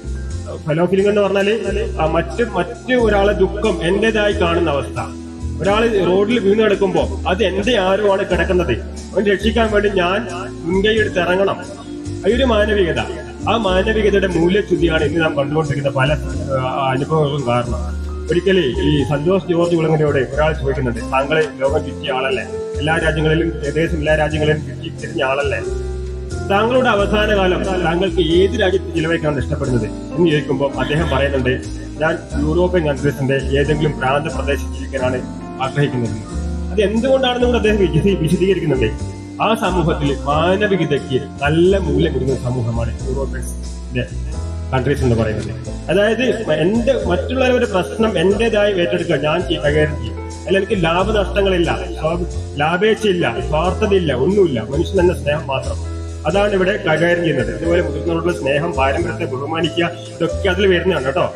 Speaker 5: ഫെലോ ഫീലിംഗ് എന്ന് പറഞ്ഞാല് ആ മറ്റ് മറ്റ് ഒരാളെ ദുഃഖം എന്റേതായി കാണുന്ന അവസ്ഥ ഒരാൾ റോഡിൽ വീണ് കിടക്കുമ്പോ അത് എന്റെ ആരോ ആണ് കിടക്കുന്നത് അവൻ രക്ഷിക്കാൻ വേണ്ടി ഞാൻ മുൻകൈ എടുത്ത് ഇറങ്ങണം അതൊരു മാനവികത ആ മാനവികതയുടെ മൂല്യച്യുതിയാണ് ഇന്ന് നാം കണ്ടുകൊണ്ടിരിക്കുന്ന പല ആ, അനുഭവങ്ങളും കാരണം ഒരിക്കലേ ഈ സന്തോഷ് ജോർജ് കുളങ്ങരയോട് ഒരാൾ ചോദിക്കുന്നുണ്ട് താങ്കളെ ലോകം ചുറ്റിയ ആളല്ലേ എല്ലാ രാജ്യങ്ങളിലും ഏകദേശം എല്ലാ രാജ്യങ്ങളിലും ചുറ്റി തിരിഞ്ഞ ആളല്ലേ താങ്കളുടെ അവസാന കാലം താങ്കൾക്ക് ഏത് രാജ്യത്ത് ചിലവഴിക്കാനാണ് ഇഷ്ടപ്പെടുന്നത് എന്ന് ചോദിക്കുമ്പോൾ അദ്ദേഹം പറയുന്നുണ്ട് ഞാൻ യൂറോപ്യൻ കൺട്രീസിന്റെ ഏതെങ്കിലും പ്രാന്ത പ്രദേശത്ത് ജീവിക്കാനാണ് ആഗ്രഹിക്കുന്നത് അത് എന്തുകൊണ്ടാണെന്ന് കൂടെ അദ്ദേഹം വിശദീ- വിശദീകരിക്കുന്നുണ്ട് ആ സമൂഹത്തിൽ മാനവികതയ്ക്ക് നല്ല മൂല്യം കൊടുക്കുന്ന സമൂഹമാണ് യൂറോപ്യൻസിന്റെ കൺട്രീസ് എന്ന് പറയുന്നത് അതായത് എന്റെ മറ്റുള്ളവരുടെ പ്രശ്നം എന്റേതായി ഏറ്റെടുക്കുക ഞാൻ ചെയ്യും, കൈകാര്യം ചെയ്യും അല്ല എനിക്ക് ലാഭനഷ്ടങ്ങളില്ല സ്വാ- ലാഭേച്ഛയില്ല സ്വാർത്ഥതയില്ല ഒന്നുമില്ല മനുഷ്യൻ എന്ന സ്നേഹം മാത്രം അതാണ് ഇവിടെ കൈകാര്യം ചെയ്യുന്നത് ഇതുപോലെ മുതിർന്നവരുടെ സ്നേഹം പാരമ്പര്യത്തെ ബഹുമാനിക്കുക ഇതൊക്കെ അതിൽ വരുന്നതാണ് കേട്ടോ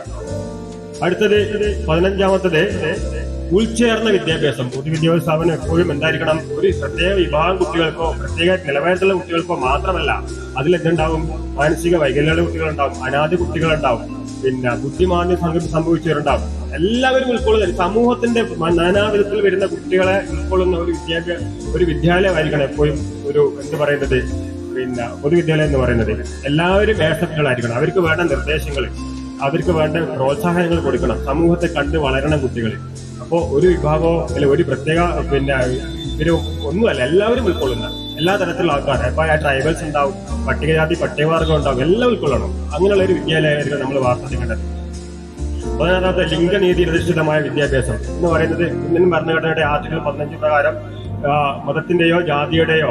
Speaker 5: അടുത്തത് പതിനഞ്ചാമത്തത് ഉൾച്ചേർന്ന വിദ്യാഭ്യാസം പൊതുവിദ്യാഭ്യാസ സ്ഥാപനം എപ്പോഴും എന്തായിരിക്കണം ഒരു പ്രത്യേക വിഭാഗം കുട്ടികൾക്കോ പ്രത്യേക നിലവാരത്തിലുള്ള കുട്ടികൾക്കോ മാത്രമല്ല അതിലെന്തുണ്ടാവും മാനസിക വൈകല്യമുള്ള കുട്ടികളുണ്ടാവും അനാഥ കുട്ടികളുണ്ടാവും പിന്നെ ബുദ്ധിമാന്യം സംഭ- സംഭവിച്ചവരുണ്ടാവും എല്ലാവരും ഉൾക്കൊള്ളുന്ന സമൂഹത്തിന്റെ മ- നാനാവിധത്തിൽ വരുന്ന കുട്ടികളെ ഉൾക്കൊള്ളുന്ന ഒരു വിദ്യാഭ്യാസ ഒരു വിദ്യാലയമായിരിക്കണം എപ്പോഴും ഒരു എന്ത് പറയുന്നത് പിന്നെ പൊതുവിദ്യാലയം എന്ന് പറയുന്നത് എല്ലാവരും ആക്സെപ്റ്റുകളായിരിക്കണം അവർക്ക് വേണ്ട നിർദ്ദേശങ്ങൾ അവർക്ക് വേണ്ട പ്രോത്സാഹനങ്ങൾ കൊടുക്കണം സമൂഹത്തെ കണ്ട് വളരണം കുട്ടികൾ അപ്പോൾ ഒരു വിഭാഗമോ അല്ലെ ഒരു പ്രത്യേക പിന്നെ ഒരു ഒന്നുമല്ല എല്ലാവരും ഉൾക്കൊള്ളുന്ന എല്ലാ തരത്തിലുള്ള ആൾക്കാർ ഇപ്പൊ ആ ട്രൈബൽസ് ഉണ്ടാവും പട്ടികജാതി പട്ടികവർഗം ഉണ്ടാവും എല്ലാം ഉൾക്കൊള്ളണം അങ്ങനെയുള്ള ഒരു വിദ്യാലയമായിരിക്കും നമ്മൾ വാർത്തിക്കേണ്ടത് പതിനാറാമത്തെ ലിംഗനീതി അധിഷ്ഠിതമായ വിദ്യാഭ്യാസം എന്ന് പറയുന്നത് ഇന്ത്യൻ ഭരണഘടനയുടെ ആർട്ടിക്കിൾ പതിനഞ്ച് പ്രകാരം ആ, മതത്തിന്റെയോ ജാതിയുടെയോ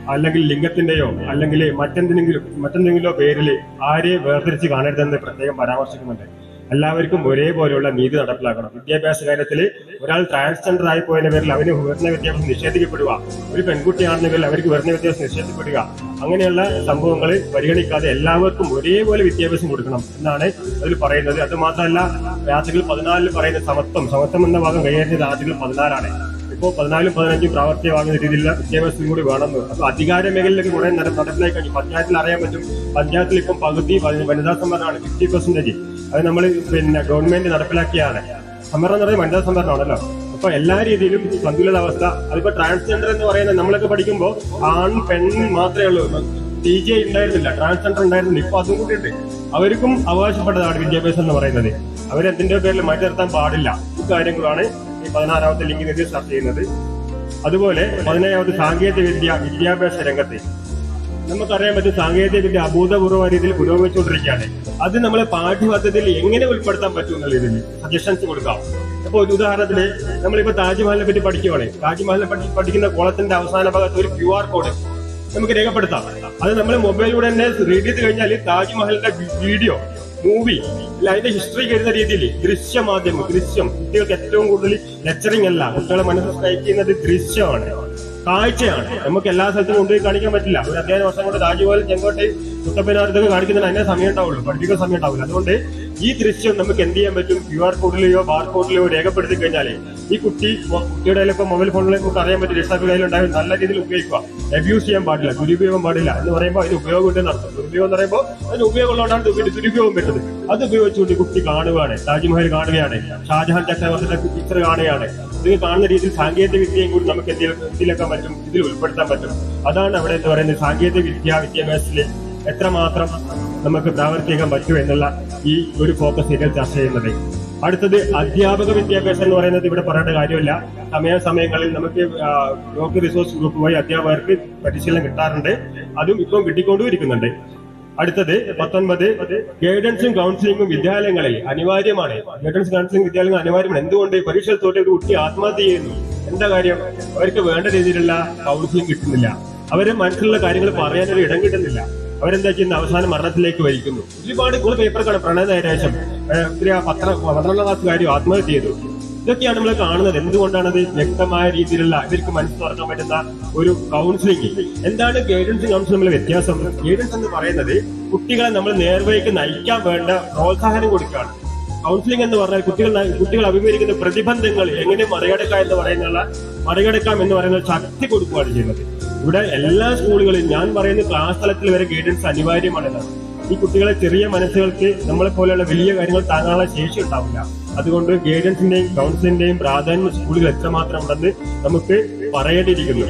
Speaker 5: അല്ലെങ്കിൽ ലിംഗത്തിന്റെയോ അല്ലെങ്കിൽ മറ്റെന്തെങ്കിലും മറ്റെന്തെങ്കിലോ പേരിൽ ആരെ വേർതിരിച്ച് കാണരുതെന്ന് പ്രത്യേകം പരാമർശിക്കുന്നുണ്ട് എല്ലാവർക്കും ഒരേപോലെയുള്ള നീതി നടപ്പിലാക്കണം വിദ്യാഭ്യാസ കാര്യത്തിൽ ഒരാൾ ട്രാൻസ്ജെൻഡർ ആയി പോയതിന്റെ പേരിൽ അവന് ഉയർന്ന വിദ്യാഭ്യാസം നിഷേധിക്കപ്പെടുക ഒരു പെൺകുട്ടിയാണെന്ന പേരിൽ അവർക്ക് ഉയർന്ന വിദ്യാഭ്യാസം നിഷേധിക്കപ്പെടുക അങ്ങനെയുള്ള സംഭവങ്ങൾ പരിഗണിക്കാതെ എല്ലാവർക്കും ഒരേപോലെ വിദ്യാഭ്യാസം കൊടുക്കണം എന്നാണ് അതിൽ പറയുന്നത് അത് മാത്രമല്ല ആർട്ടിക്കിൾ പതിനാലിൽ പറയുന്ന സമത്വം സമത്വം എന്ന ഭാഗം കൈകാര്യം ആർട്ടിക്കിൾ പതിനാലാണ് ഇപ്പോൾ പതിനാലും പതിനഞ്ചും പ്രാവർത്തികമാകുന്ന രീതിയിലുള്ള വിദ്യാഭ്യാസം കൂടി വേണമെന്ന് അപ്പൊ അധികാര മേഖലയിലേക്ക് കുറെ നട- നടപ്പിലായി കഴിഞ്ഞു പഞ്ചായത്തിൽ അറിയാൻ പറ്റും പഞ്ചായത്തിൽ ഇപ്പം പകുതി വ- വനിതാ സംവരണമാണ് ഫിഫ്റ്റി പെർസെന്റേജ് അത് നമ്മൾ പിന്നെ ഗവൺമെന്റ് നടപ്പിലാക്കിയാണ് സംവരണം എന്ന് പറയുന്നത് വനിതാ സംവരണമാണല്ലോ അപ്പൊ എല്ലാ രീതിയിലും സന്തുലിതാവസ്ഥ അതിപ്പോ ട്രാൻസ്ജെൻഡർ എന്ന് പറയുന്നത് നമ്മളൊക്കെ പഠിക്കുമ്പോൾ ആൺ പെൺ മാത്രമേ ഉള്ളൂ ടി ജെ ഉണ്ടായിരുന്നില്ല ട്രാൻസ്ജെൻഡർ ഉണ്ടായിരുന്നില്ല ഇപ്പൊ അതും കൂടി ഉണ്ട് അവർക്കും അവകാശപ്പെട്ടതാണ് വിദ്യാഭ്യാസം എന്ന് പറയുന്നത് അവരെന്തിന്റെ പേരിൽ മാറ്റി നിർത്താൻ പാടില്ല ഈ കാര്യങ്ങളാണ് ഈ പതിനാറാമത്തെ ലിംഗ നിധി ചർച്ച ചെയ്യുന്നത് അതുപോലെ പതിനേഴാമത് സാങ്കേതിക വിദ്യ വിദ്യാഭ്യാസ രംഗത്ത് നമുക്കറിയാൻ പറ്റും സാങ്കേതിക വിദ്യ അഭൂതപൂർവ്വ രീതിയിൽ പുരോഗമിച്ചുകൊണ്ടിരിക്കുകയാണ് അത് നമ്മളെ പാഠ്യപദ്ധതിയിൽ എങ്ങനെ ഉൾപ്പെടുത്താൻ പറ്റും എന്നുള്ള രീതിയിൽ സജഷൻസ് കൊടുക്കാം അപ്പൊ ഒരു ഉദാഹരണത്തിന് നമ്മളിപ്പോ താജ്മഹലിനെ പറ്റി പഠിക്കുവാണ് താജ്മഹലിനെ പറ്റി പഠിക്കുന്ന കോളത്തിന്റെ അവസാന ഭാഗത്ത് ഒരു ക്യു ആർ കോഡ് നമുക്ക് രേഖപ്പെടുത്താം അത് നമ്മൾ മൊബൈലിലൂടെ തന്നെ റീഡ് ചെയ്ത് കഴിഞ്ഞാൽ താജ്മഹലിന്റെ വീഡിയോ മൂവി അല്ല അതിന്റെ ഹിസ്റ്ററി കരുതുന്ന രീതിയിൽ ദൃശ്യമാധ്യമം ദൃശ്യം കുട്ടികൾക്ക് ഏറ്റവും കൂടുതൽ ലെക്ചറിങ് അല്ല കുട്ടികളെ മനസ്സിൽ സ്ട്രൈക്ക് ചെയ്യുന്നത് ദൃശ്യമാണ് കാഴ്ചയാണ് നമുക്ക് എല്ലാ സ്ഥലത്തും കൊണ്ടുപോയി കാണിക്കാൻ പറ്റില്ല ഒരു അധ്യയന വർഷം കൊണ്ട് താജ്മഹൽ ചെങ്കോട്ടെ കുട്ടപ്പനാർക്കൊക്കെ കാണിക്കുന്നതിന് അതിനെ സമയം ഉണ്ടാവുള്ളൂ പഠിപ്പിക്കാൻ സമയം ഉണ്ടാവില്ല അതുകൊണ്ട് ഈ ദൃശ്യം നമുക്ക് എന്ത് ചെയ്യാൻ പറ്റും ക്യു ആർ കോഡിലെയോ ബാർ കോഡിലെയോ രേഖപ്പെടുത്തി കഴിഞ്ഞാൽ ഈ കുട്ടി മൊ- കുട്ടിയുടെ കയ്യിലൊക്കെ മൊബൈൽ ഫോണിൽ നമുക്ക് അറിയാൻ പറ്റും രക്ഷിതാക്കളുടെ കയ്യിലുണ്ടാവും നല്ല രീതിയിൽ ഉപയോഗിക്കുക അബ്യൂസ് ചെയ്യാൻ പാടില്ല ദുരുപയോഗം പാടില്ല എന്ന് പറയുമ്പോൾ അതിന് ഉപയോഗം ഉണ്ട് നടത്തും ദുരുപയോഗം എന്ന് പറയുമ്പോൾ അതിന് ഉപയോഗം ഉള്ളതുകൊണ്ടാണ് ദുരു- ദുരുപയോഗം വരുന്നത് അത് ഉപയോഗിച്ചുകൊണ്ട് ഈ കുട്ടി കാണുകയാണ് താജ്മഹൽ കാണുകയാണ് ഷാജഹാൻ ചക്രവർത്തിയുടെ പിക്ചർ കാണുകയാണ് ഇത് കാണുന്ന രീതിയിൽ സാങ്കേതിക വിദ്യയും കൂടി നമുക്ക് എന്തെങ്കിലും ഇതിലൊക്കെ പറ്റും ഇതിൽ ഉൾപ്പെടുത്താൻ പറ്റും അതാണ് അവിടെ എന്ന് പറയുന്നത് സാങ്കേതിക വിദ്യ വിദ്യാഭ്യാസത്തിൽ എത്രമാത്രം നമുക്ക് പ്രാവർത്തികം പറ്റും എന്നുള്ള ഈ ഒരു ഫോക്കസ് ഇതിൽ ചർച്ച ചെയ്യുന്നത് അടുത്തത് അധ്യാപക വിദ്യാഭ്യാസം എന്ന് പറയുന്നത് ഇവിടെ പറയേണ്ട കാര്യമില്ല സമയാസമയങ്ങളിൽ നമുക്ക് ബ്ലോക്ക് റിസോഴ്സ് ഗ്രൂപ്പ് വഴി അധ്യാപകർക്ക് പരിശീലനം കിട്ടാറുണ്ട് അതും ഇപ്പം കിട്ടിക്കൊണ്ടിരിക്കുന്നുണ്ട് അടുത്തത് പത്തൊൻപത് ഗൈഡൻസും കൗൺസിലിംഗും വിദ്യാലയങ്ങളിൽ അനിവാര്യമാണ് ഗൈഡൻസ് കൗൺസിലിംഗ് വിദ്യാലയങ്ങൾ അനിവാര്യമാണ് എന്തുകൊണ്ട് പരീക്ഷ തോറ്റ് ഒരു കുട്ടി ആത്മഹത്യ ചെയ്യുന്നു എന്താ കാര്യം അവർക്ക് വേണ്ട രീതിയിലുള്ള കൗൺസിലിംഗ് കിട്ടുന്നില്ല അവരെ മനസ്സിലുള്ള കാര്യങ്ങൾ പറയാനൊരു ഇടം കിട്ടുന്നില്ല അവരെന്താ ചെയ്യുന്ന അവസാനം മരണത്തിലേക്ക് വഹിക്കുന്നു ഒരുപാട് കൂടുതൽ പേപ്പർ കാണും പ്രണയ നൈരാശ്യം ഏഹ് ഒത്തിരി ആ പത്ര പന്ത്രണ്ടാം ക്ലാസ് കാര്യം ആത്മഹത്യ ചെയ്തു ഇതൊക്കെയാണ് നമ്മൾ കാണുന്നത് എന്തുകൊണ്ടാണത് വ്യക്തമായ രീതിയിലുള്ള ഇവർക്ക് മനസ്സ് തുറക്കാൻ പറ്റുന്ന ഒരു കൗൺസിലിംഗ് എന്താണ് ഗൈഡൻസ് കൗൺസിലിംഗ് തമ്മിൽ വ്യത്യാസം ഗൈഡൻസ് എന്ന് പറയുന്നത് കുട്ടികളെ നമ്മൾ നേർവഴിക്ക് നയിക്കാൻ വേണ്ട പ്രോത്സാഹനം കൊടുക്കുകയാണ് കൗൺസിലിംഗ് എന്ന് പറഞ്ഞാൽ കുട്ടികൾ കുട്ടികൾ അഭിമുഖീകരിക്കുന്ന പ്രതിബന്ധങ്ങൾ എങ്ങനെ മറികടക്കാം എന്ന് പറയുന്നുള്ള മറികടക്കാം എന്ന് പറയുന്ന ശക്തി കൊടുക്കുകയാണ് ചെയ്യുന്നത് ഇവിടെ എല്ലാ സ്കൂളുകളിലും ഞാൻ പറയുന്ന ക്ലാസ് തലത്തിൽ വരെ ഗൈഡൻസ് അനിവാര്യമാണെന്നാണ് ഈ കുട്ടികളെ ചെറിയ മനസ്സുകൾക്ക് നമ്മളെ പോലെയുള്ള വലിയ കാര്യങ്ങൾ താങ്ങാനുള്ള ശേഷി ഉണ്ടാവില്ല അതുകൊണ്ട് ഗൈഡൻസിന്റെയും കൗൺസിലിന്റെയും പ്രാധാന്യം സ്കൂളുകൾ എത്രമാത്രം ഉണ്ടെന്ന് നമുക്ക് പറയേണ്ടിയിരിക്കുന്നു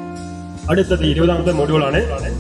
Speaker 5: അടുത്തത് ഇരുപതാമത്തെ മൊഡ്യൂളാണ്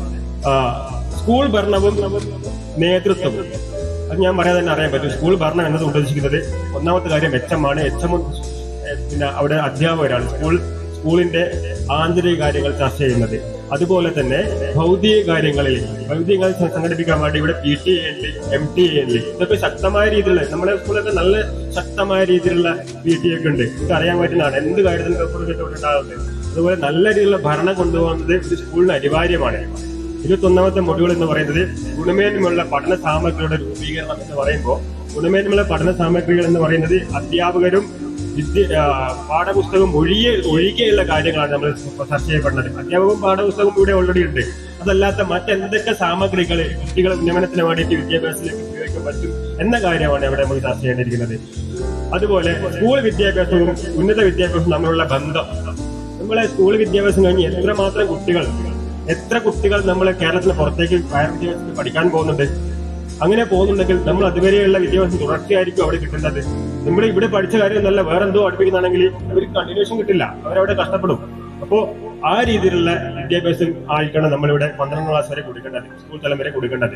Speaker 5: ആ, സ്കൂൾ ഭരണവും നേതൃത്വവും അത് ഞാൻ പറയാതെ തന്നെ അറിയാൻ പറ്റും സ്കൂൾ ഭരണം എന്നത് ഉദ്ദേശിക്കുന്നത് ഒന്നാമത്തെ കാര്യം എച്ച് എം ആണ് എച്ച് എം പിന്നെ അവിടെ അധ്യാപകരാണ് സ്കൂൾ സ്കൂളിന്റെ ആന്തരിക കാര്യങ്ങൾ ചർച്ച ചെയ്യുന്നത് അതുപോലെ തന്നെ ഭൗതിക കാര്യങ്ങളിൽ ഭൗതിക കാര്യങ്ങൾ സംഘടിപ്പിക്കാൻ വേണ്ടി ഇവിടെ പി ടി എ ഉണ്ട് എം ടി എ ഉണ്ട് ഇതൊക്കെ ശക്തമായ രീതിയിലുള്ള നമ്മുടെ സ്കൂളൊക്കെ നല്ല ശക്തമായ രീതിയിലുള്ള പി ടി ഒക്കെ ഉണ്ട് നമുക്ക് അറിയാൻ പറ്റുന്നതാണ് എന്ത് കാര്യത്തിനും പേപ്പർ ഉണ്ടാകുന്നത് അതുപോലെ നല്ല രീതിയിലുള്ള ഭരണം കൊണ്ടുപോകുന്നത് ഒരു സ്കൂളിന് അനിവാര്യമാണ് ഇരുപത്തൊന്നാമത്തെ മൊഡ്യൂൾ എന്ന് പറയുന്നത് ഗുണമേന്മയുള്ള പഠന സാമഗ്രികളുടെ രൂപീകരണം എന്ന് പറയുമ്പോൾ ഗുണമേന്മയുള്ള പഠന സാമഗ്രികൾ എന്ന് പറയുന്നത് അധ്യാപകരും വിദ്യ ആ, പാഠപുസ്തകം ഒഴികെ ഒഴികെയുള്ള കാര്യങ്ങളാണ് നമ്മൾ ചർച്ച ചെയ്യപ്പെടുന്നത് അധ്യാപകവും പാഠപുസ്തകവും ഇവിടെ ഓൾറെഡി ഉണ്ട് അതല്ലാത്ത മറ്റെന്തൊക്കെ സാമഗ്രികൾ കുട്ടികളെ ഉന്നമനത്തിന് വേണ്ടിയിട്ട് വിദ്യാഭ്യാസത്തിലേക്ക് ഉപയോഗിക്കാൻ പറ്റും എന്ന കാര്യമാണ് ഇവിടെ നമ്മൾ ചർച്ച ചെയ്യേണ്ടിയിരിക്കുന്നത് അതുപോലെ സ്കൂൾ വിദ്യാഭ്യാസവും ഉന്നത വിദ്യാഭ്യാസവും തമ്മിലുള്ള ബന്ധം നമ്മളെ സ്കൂൾ വിദ്യാഭ്യാസം കഴിഞ്ഞ് എത്രമാത്രം കുട്ടികൾ എത്ര കുട്ടികൾ നമ്മൾ കേരളത്തിന് പുറത്തേക്ക് ഹയർ വിദ്യാഭ്യാസത്തിൽ പഠിക്കാൻ പോകുന്നുണ്ട് അങ്ങനെ പോകുന്നുണ്ടെങ്കിൽ നമ്മൾ അതുവരെയുള്ള വിദ്യാഭ്യാസം തുടർച്ചയായിരിക്കും അവിടെ കിട്ടുന്നത് നമ്മൾ ഇവിടെ പഠിച്ച കാര്യം നല്ല വേറെ എന്തോ പഠിപ്പിക്കുകയാണെങ്കിൽ അവർക്ക് കണ്ടിന്യൂഷൻ കിട്ടില്ല അവരവിടെ കഷ്ടപ്പെടും അപ്പോ ആ രീതിയിലുള്ള വിദ്യാഭ്യാസം ആയിരിക്കണം നമ്മളിവിടെ പന്ത്രണ്ടാം ക്ലാസ് വരെ കൊടുക്കേണ്ടത് സ്കൂൾ തലം വരെ കൊടുക്കേണ്ടത്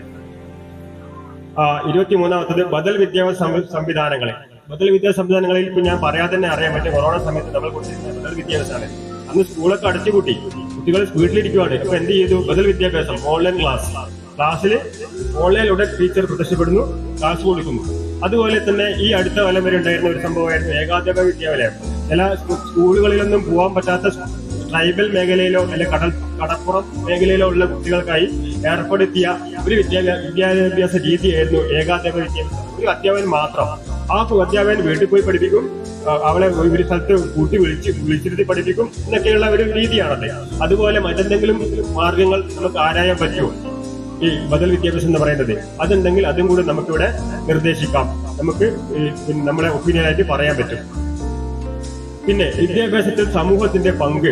Speaker 5: ആ ഇരുപത്തിമൂന്നാമത്തത് ബദൽ വിദ്യാഭ്യാസ സംവി- സംവിധാനങ്ങളെ ബദൽ വിദ്യാഭ്യാസ സംവിധാനങ്ങളിൽ ഇപ്പൊ ഞാൻ പറയാതെ തന്നെ അറിയാൻ പറ്റും കൊറോണ സമയത്ത് നമ്മൾ കൊടുത്തിരുന്ന ബദൽ വിദ്യാഭ്യാസമാണ് അന്ന് സ്കൂളൊക്കെ അടച്ചുപൂട്ടി കുട്ടികൾ വീട്ടിലിരിക്കുവാണ് ഇപ്പൊ എന്ത് ചെയ്തു ബദൽ വിദ്യാഭ്യാസം ഓൺലൈൻ ക്ലാസ് ക്ലാസ്സിൽ ഓൺലൈനിലൂടെ ടീച്ചർ പ്രത്യക്ഷപ്പെടുന്നു ക്ലാസ് കൊടുക്കുന്നു അതുപോലെ തന്നെ ഈ അടുത്ത കാലം വരെ ഉണ്ടായിരുന്ന ഒരു സംഭവമായിരുന്നു ഏകാധ്യാപക വിദ്യാലയം ചില സ്കൂ- സ്കൂളുകളിലൊന്നും പോകാൻ പറ്റാത്ത ട്രൈബൽ മേഖലയിലോ അല്ലെങ്കിൽ കടൽ കടപ്പുറം മേഖലയിലോ ഉള്ള കുട്ടികൾക്കായി ഏർപ്പെടുത്തിയ ഒരു വിദ്യാഭ്യാസ വിദ്യാഭ്യാസ രീതിയായിരുന്നു ഏകാധ്യാപക വിദ്യാഭ്യാസം ഒരു അധ്യാപകൻ മാത്രം ആ അധ്യാപകൻ വീട്ടിൽ പോയി പഠിപ്പിക്കും ആ, അവളെ ഒരു സ്ഥലത്ത് കൂട്ടി വിളിച്ച് വിളിച്ചിരുത്തി പഠിപ്പിക്കും എന്നൊക്കെയുള്ള ഒരു രീതിയാണത് അതുപോലെ മറ്റെന്തെങ്കിലും മാർഗങ്ങൾ നമുക്ക് ആരായാൻ പറ്റുമോ ഈ ബദൽ വിദ്യാഭ്യാസം എന്ന് പറയുന്നത് അതുണ്ടെങ്കിൽ അതും കൂടി നമുക്കിവിടെ നിർദ്ദേശിക്കാം നമുക്ക് ഈ പിന്നെ നമ്മളെ ഒപ്പീനിയനായിട്ട് പറയാൻ പറ്റും പിന്നെ വിദ്യാഭ്യാസത്തിൽ സമൂഹത്തിന്റെ പങ്ക്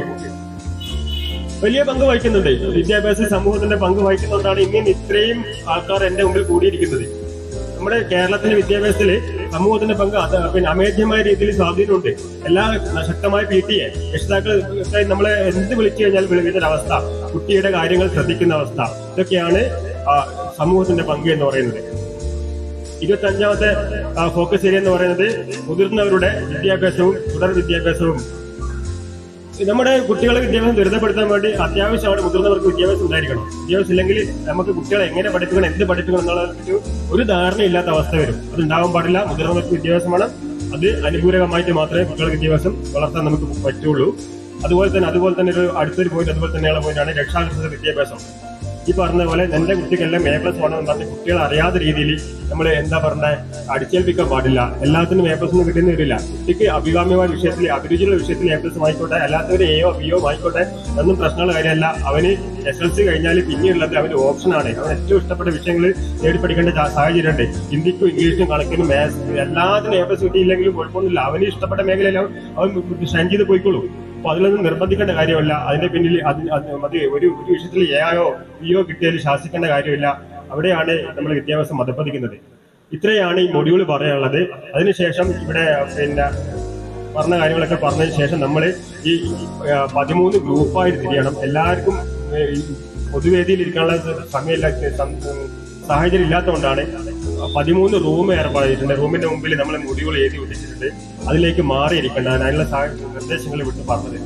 Speaker 5: വലിയ പങ്ക് വഹിക്കുന്നുണ്ട് വിദ്യാഭ്യാസ സമൂഹത്തിന്റെ പങ്ക് വഹിക്കുന്നതുകൊണ്ടാണ് ഇങ്ങനെ ഇത്രയും ആൾക്കാർ എന്റെ മുമ്പിൽ കൂടിയിരിക്കുന്നത് നമ്മുടെ കേരളത്തിലെ വിദ്യാഭ്യാസത്തില് സമൂഹത്തിന്റെ പങ്ക് അത് പിന്നെ അമേധ്യമായ രീതിയിൽ സ്വാധീനമുണ്ട് എല്ലാ ശക്തമായ പി ടി എ രക്ഷിതാക്കൾ ഒക്കെ നമ്മളെ എന്ത് വിളിച്ചു കഴിഞ്ഞാൽ വിളിക്കുന്ന അവസ്ഥ കുട്ടിയുടെ കാര്യങ്ങൾ ശ്രദ്ധിക്കുന്ന അവസ്ഥ ഇതൊക്കെയാണ് ആ, സമൂഹത്തിന്റെ പങ്ക് എന്ന് പറയുന്നത് ഇരുപത്തി അഞ്ചാമത്തെ ഫോക്കസ് ഏരിയ എന്ന് പറയുന്നത് മുതിർന്നവരുടെ വിദ്യാഭ്യാസവും തുടർ വിദ്യാഭ്യാസവും നമ്മുടെ കുട്ടികളെ വിദ്യാഭ്യാസം ദുരിതപ്പെടുത്താൻ വേണ്ടി അത്യാവശ്യമാണ് മുതിർന്നവർക്ക് വിദ്യാഭ്യാസം ഉണ്ടായിരിക്കണം വിദ്യാഭ്യാസം ഇല്ലെങ്കിൽ നമുക്ക് കുട്ടികളെ എങ്ങനെ പഠിപ്പിക്കണം എന്ത് പഠിപ്പിക്കണം എന്നുള്ള ഒരു- ഒരു ധാരണയില്ലാത്ത അവസ്ഥ വരും അത് ഉണ്ടാവാൻ പാടില്ല മുതിർന്നവർക്ക് വിദ്യാഭ്യാസം വേണം അത് അനുകൂലമായിട്ട് മാത്രമേ കുട്ടികൾക്ക് വിദ്യാഭ്യാസം വളർത്താൻ നമുക്ക് പറ്റുള്ളൂ അതുപോലെ തന്നെ അതുപോലെ തന്നെ ഒരു അടുത്തൊരു പോയിന്റ് അതുപോലെ തന്നെയുള്ള പോയിന്റാണ് രക്ഷാകർഷക വിദ്യാഭ്യാസം ഈ പറഞ്ഞ പോലെ എന്റെ കുട്ടിക്കെല്ലാം എ പ്ലസ് വേണമെന്ന് പറഞ്ഞ് കുട്ടികൾ അറിയാത്ത രീതിയിൽ നമ്മൾ എന്താ പറഞ്ഞ അടിച്ചേൽപ്പിക്കാൻ പാടില്ല എല്ലാത്തിനും എ പ്ലസ് ഒന്നും കിട്ടുന്ന വരില്ല കുട്ടിക്ക് അഭികാമ്യമായ വിഷയത്തിൽ അഭിരുചിയുള്ള വിഷയത്തിൽ എ പ്ലസ് വാങ്ങിക്കോട്ടെ അല്ലാത്തവര് എയോ ബിയോ വാങ്ങിക്കോട്ടെ ഒന്നും പ്രശ്നമുള്ള കാര്യമല്ല അവന് എസ് എൽ സി കഴിഞ്ഞാൽ പിന്നെയുള്ളത് അവന് ഓപ്ഷനാണ് അവൻ ഏറ്റവും ഇഷ്ടപ്പെട്ട വിഷയങ്ങൾ നേടി പഠിക്കേണ്ട സാ- സാഹചര്യമുണ്ട് ഹിന്ദിക്കും ഇംഗ്ലീഷിനും കണക്കിനും മാത്സ് എല്ലാത്തിനും എ പ്ലസ് കിട്ടിയില്ലെങ്കിലും കുഴപ്പമൊന്നുമില്ല അവന് ഇഷ്ടപ്പെട്ട മേഖലയിൽ അവൻ അവൻ ഷൈൻ ചെയ്ത് പോയിക്കോളൂ അപ്പൊ അതിലൊന്നും നിർബന്ധിക്കേണ്ട കാര്യമല്ല അതിന്റെ പിന്നിൽ അത് അത് മതി ഒരു ഒരു വിഷയത്തിൽ എയോ ബിയോ കിട്ടിയാൽ ശാസിക്കേണ്ട കാര്യമില്ല അവിടെയാണ് നമ്മൾ വിദ്യാഭ്യാസം മതപ്പതിക്കുന്നത് ഇത്രയാണ് ഈ മൊഡ്യൂൾ പറയാനുള്ളത് അതിനുശേഷം ഇവിടെ പിന്നെ പറഞ്ഞ കാര്യങ്ങളൊക്കെ പറഞ്ഞതിന് ശേഷം നമ്മൾ ഈ ആ, പതിമൂന്ന് ഗ്രൂപ്പായിട്ട് തിരിയണം എല്ലാവർക്കും ഏ, ഈ പൊതുവേദിയിൽ ഇരിക്കാനുള്ള സമയമില്ല സം- സാഹചര്യം ഇല്ലാത്തതുകൊണ്ടാണ് പതിമൂന്ന് റൂം ഏർപ്പാടിയിട്ടുണ്ട് റൂമിന്റെ മുമ്പിൽ നമ്മൾ മുടികൾ എഴുതി ഒട്ടിച്ചിട്ടുണ്ട് അതിലേക്ക് മാറിയിരിക്കേണ്ട അതിനുള്ള സാ- നിർദ്ദേശങ്ങൾ വിട്ടു പറഞ്ഞത്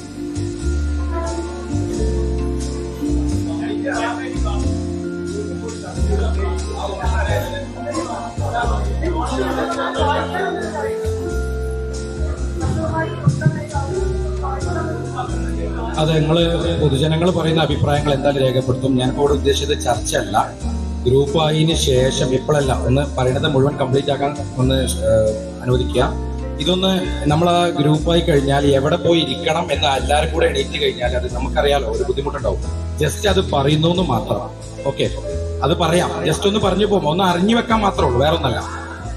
Speaker 1: അത് നിങ്ങൾ പൊതുജനങ്ങൾ പറയുന്ന അഭിപ്രായങ്ങൾ എന്തായാലും രേഖപ്പെടുത്തും ഞാൻ ഇപ്പോൾ ഉദ്ദേശിച്ചത് ചർച്ചയല്ല ഗ്രൂപ്പ് ആയതിന് ശേഷം ഇപ്പോഴല്ല ഒന്ന് പറയുന്നത് മുഴുവൻ കംപ്ലീറ്റ് ആക്കാൻ ഒന്ന് ഏഹ്, അനുവദിക്കുക ഇതൊന്ന് നമ്മൾ ആ ഗ്രൂപ്പായി കഴിഞ്ഞാൽ എവിടെ പോയി ഇരിക്കണം എന്ന് എല്ലാവരും കൂടെ എണീറ്റ് കഴിഞ്ഞാൽ അത് നമുക്കറിയാലോ ഒരു ബുദ്ധിമുട്ടുണ്ടാവും ജസ്റ്റ് അത് പറയുന്നു എന്ന് മാത്രം ഓക്കെ അത് പറയാം ജസ്റ്റ് ഒന്ന് പറഞ്ഞു പോകുമ്പോൾ ഒന്ന് അറിഞ്ഞു വെക്കാൻ മാത്രമേ ഉള്ളൂ വേറെ ഒന്നല്ല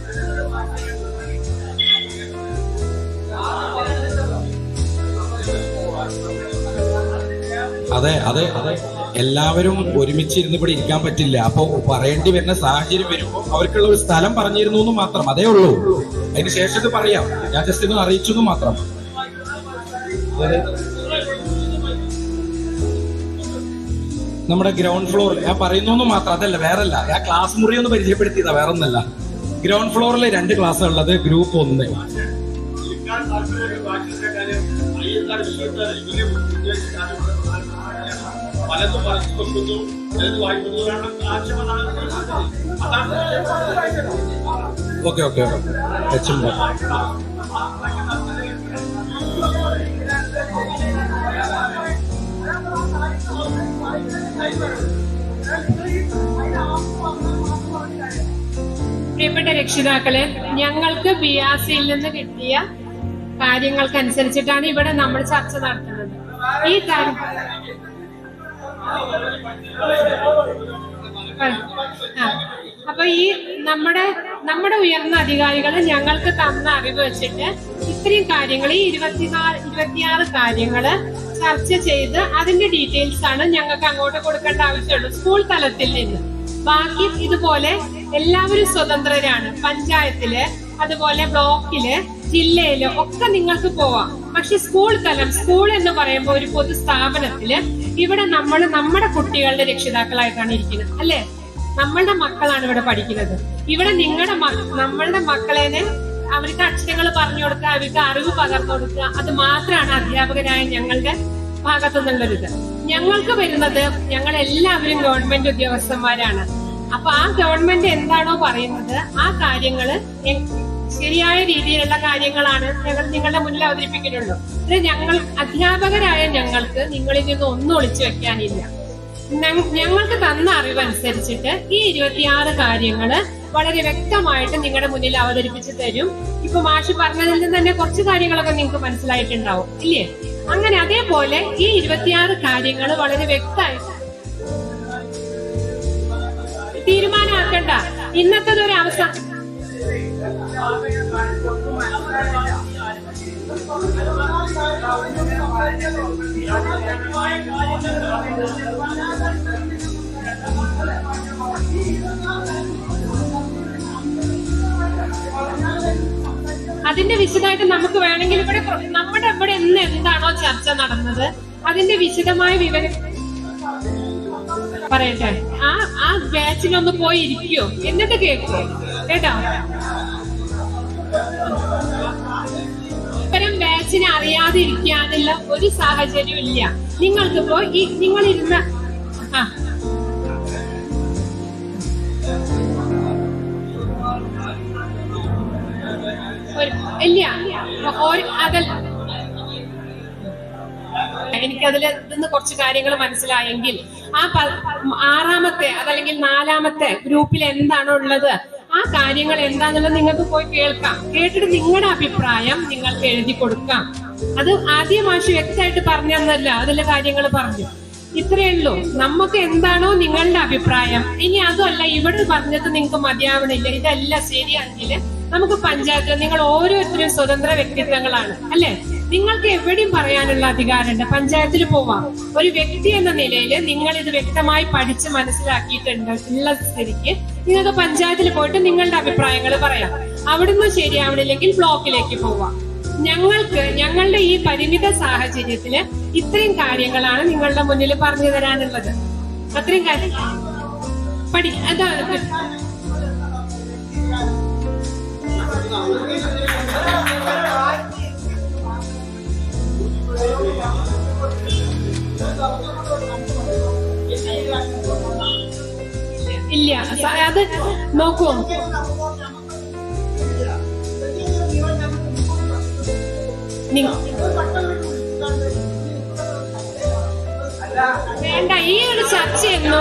Speaker 1: അതെ അതെ അതെ എല്ലാവരും ഒരുമിച്ചിരുന്ന് ഇവിടെ ഇരിക്കാൻ പറ്റില്ല അപ്പൊ പറയേണ്ടി വരുന്ന സാഹചര്യം വരുമ്പോൾ അവർക്കുള്ള ഒരു സ്ഥലം പറഞ്ഞിരുന്നു എന്ന് മാത്രം അതേ ഉള്ളൂ അതിന് ശേഷം ഇത് പറയാം ഞാൻ ജസ്റ്റ് ഒന്ന് അറിയിച്ചു എന്ന് മാത്രം നമ്മുടെ ഗ്രൗണ്ട് ഫ്ലോർ ഞാൻ പറയുന്നു എന്ന് മാത്രം അതല്ല വേറല്ല ഞാൻ ക്ലാസ് മുറി ഒന്ന് പരിചയപ്പെടുത്തിയതാ വേറെ ഒന്നല്ല ഗ്രൗണ്ട് ഫ്ലോറിൽ രണ്ട് ക്ലാസ് ഉള്ളത് ഗ്രൂപ്പ് ഒന്ന് ഓക്കെ ഓക്കെ വെച്ചിട്ടുണ്ട്
Speaker 6: പ്രിയപ്പെട്ട രക്ഷിതാക്കളെ ഞങ്ങൾക്ക് ബിയാസിയിൽ നിന്ന് കിട്ടിയ കാര്യങ്ങൾക്കനുസരിച്ചിട്ടാണ് ഇവിടെ നമ്മൾ ചർച്ച നടത്തുന്നത് ഈ കാര്യം ആ. അപ്പൊ ഈ നമ്മുടെ നമ്മുടെ ഉയർന്ന അധികാരികൾ ഞങ്ങൾക്ക് തന്ന അറിവ് വെച്ചിട്ട് ഇത്രയും കാര്യങ്ങൾ ഈ ഇരുപത്തിനാല് ഇരുപത്തിയാറ് കാര്യങ്ങള് ചർച്ച ചെയ്ത് അതിന്റെ ഡീറ്റെയിൽസ് ആണ് ഞങ്ങൾക്ക് അങ്ങോട്ട് കൊടുക്കേണ്ട ആവശ്യമുള്ളൂ സ്കൂൾ തലത്തിൽ നിന്ന് ബാക്കി ഇതുപോലെ എല്ലാവരും സ്വതന്ത്രരാണ് പഞ്ചായത്തില് അതുപോലെ ബ്ലോക്കില് ജില്ലയില് ഒക്കെ നിങ്ങൾക്ക് പോവാം പക്ഷെ സ്കൂൾ തലം സ്കൂൾ എന്ന് പറയുമ്പോൾ ഒരു പൊതു സ്ഥാപനത്തില് ഇവിടെ നമ്മൾ നമ്മുടെ കുട്ടികളുടെ രക്ഷിതാക്കളായിട്ടാണ് ഇരിക്കുന്നത് അല്ലെ നമ്മളുടെ മക്കളാണ് ഇവിടെ പഠിക്കുന്നത് ഇവിടെ നിങ്ങളുടെ നമ്മളുടെ മക്കളേനെ അവർക്ക് അക്ഷരങ്ങൾ പറഞ്ഞു കൊടുക്കുക അവർക്ക് അറിവ് പകർന്നു കൊടുക്കുക അത് മാത്രമാണ് അധ്യാപകരായ ഞങ്ങളുടെ ഭാഗത്തു നിന്നുള്ളൊരിത് ഞങ്ങൾക്ക് വരുന്നത് ഞങ്ങൾ എല്ലാവരും ഗവൺമെന്റ് ഉദ്യോഗസ്ഥന്മാരാണ് അപ്പൊ ആ ഗവൺമെന്റ് എന്താണോ പറയുന്നത് ആ കാര്യങ്ങള് എ- ശരിയായ രീതിയിലുള്ള കാര്യങ്ങളാണ് ഞങ്ങൾ നിങ്ങളുടെ മുന്നിൽ അവതരിപ്പിക്കുന്നുള്ളൂ ഇത് ഞങ്ങൾ അധ്യാപകരായ ഞങ്ങൾക്ക് നിങ്ങളിൽ നിന്ന് ഒന്നും ഒളിച്ചു വെക്കാനില്ല ഞ- ഞങ്ങൾക്ക് തന്ന അറിവനുസരിച്ചിട്ട് ഈ ഇരുപത്തിയാറ് കാര്യങ്ങള് വളരെ വ്യക്തമായിട്ട് നിങ്ങളുടെ മുന്നിൽ അവതരിപ്പിച്ചു തരും ഇപ്പൊ മാഷി പറഞ്ഞതിൽ നിന്ന് തന്നെ കുറച്ച് കാര്യങ്ങളൊക്കെ നിങ്ങൾക്ക് മനസ്സിലായിട്ടുണ്ടാവും ഇല്ലേ അങ്ങനെ അതേപോലെ ഈ ഇരുപത്തിയാറ് കാര്യങ്ങൾ വളരെ വ്യക്തമായി തീരുമാനമാക്കണ്ട ഇന്നത്തെ ഒരു അവസ്ഥ അതിന്റെ വിശദമായിട്ട് നമുക്ക് വേണമെങ്കിൽ ഇവിടെ പ്ര- നമ്മുടെ ഇവിടെ ഇന്ന് എന്താണോ ചർച്ച നടന്നത് അതിന്റെ വിശദമായ വിവരം പറയട്ടെ ആ ആ ബാച്ചിലൊന്ന് പോയി ഇരിക്കോ എന്നിട്ട് കേൾക്കോ കേട്ടോ ഇത്തരം ബാച്ചിനെ അറിയാതെ ഇരിക്കാനുള്ള ഒരു സാഹചര്യം ഇല്ല നിങ്ങൾക്കിപ്പോ ഈ നിങ്ങൾ ഇരുന്ന ആ ഒരു ഇല്ല ഒരു അതല്ല എനിക്കതിൽ നിന്ന് കുറച്ച് കാര്യങ്ങൾ മനസ്സിലായെങ്കിൽ ആ പ- ആറാമത്തെ അതല്ലെങ്കിൽ നാലാമത്തെ ഗ്രൂപ്പിൽ എന്താണോ ഉള്ളത് ആ കാര്യങ്ങൾ എന്താണെന്നുള്ളത് നിങ്ങൾക്ക് പോയി കേൾക്കാം കേട്ടിട്ട് നിങ്ങളുടെ അഭിപ്രായം നിങ്ങൾക്ക് എഴുതി കൊടുക്കാം അത് ആദ്യം മാഷി വ്യക്തമായിട്ട് പറഞ്ഞു തന്നല്ല അതിലെ കാര്യങ്ങൾ പറഞ്ഞു ഇത്രയേ ഉള്ളൂ നമുക്ക് എന്താണോ നിങ്ങളുടെ അഭിപ്രായം ഇനി അതുമല്ല ഇവിടെ പറഞ്ഞത് നിങ്ങൾക്ക് മതിയാവണില്ല ഇതല്ല ശരിയാണെങ്കിൽ നമുക്ക് പഞ്ചായത്തിൽ നിങ്ങൾ ഓരോരുത്തരും സ്വതന്ത്ര വ്യക്തിത്വങ്ങളാണ് അല്ലെ നിങ്ങൾക്ക് എവിടെയും പറയാനുള്ള അധികാരമുണ്ട് പഞ്ചായത്തിൽ പോവാം ഒരു വ്യക്തി എന്ന നിലയിൽ നിങ്ങൾ ഇത് വ്യക്തമായി പഠിച്ച് മനസ്സിലാക്കിയിട്ടുണ്ട് ഉള്ള സ്ഥിതിക്ക് നിങ്ങൾക്ക് പഞ്ചായത്തിൽ പോയിട്ട് നിങ്ങളുടെ അഭിപ്രായങ്ങൾ പറയാം അവിടുന്ന് ശരിയാവണില്ലെങ്കിൽ ബ്ലോക്കിലേക്ക് പോവാം ഞങ്ങൾക്ക് ഞങ്ങളുടെ ഈ പരിമിത സാഹചര്യത്തില് ഇത്രയും കാര്യങ്ങളാണ് നിങ്ങളുടെ മുന്നിൽ പറഞ്ഞു തരാനുള്ളത് അത്രയും കാര്യം പഠി അതാ ഇല്ല സ- അത് നോക്കൂ നി- വേണ്ട ഈ ഒരു ചർച്ചയൊന്നും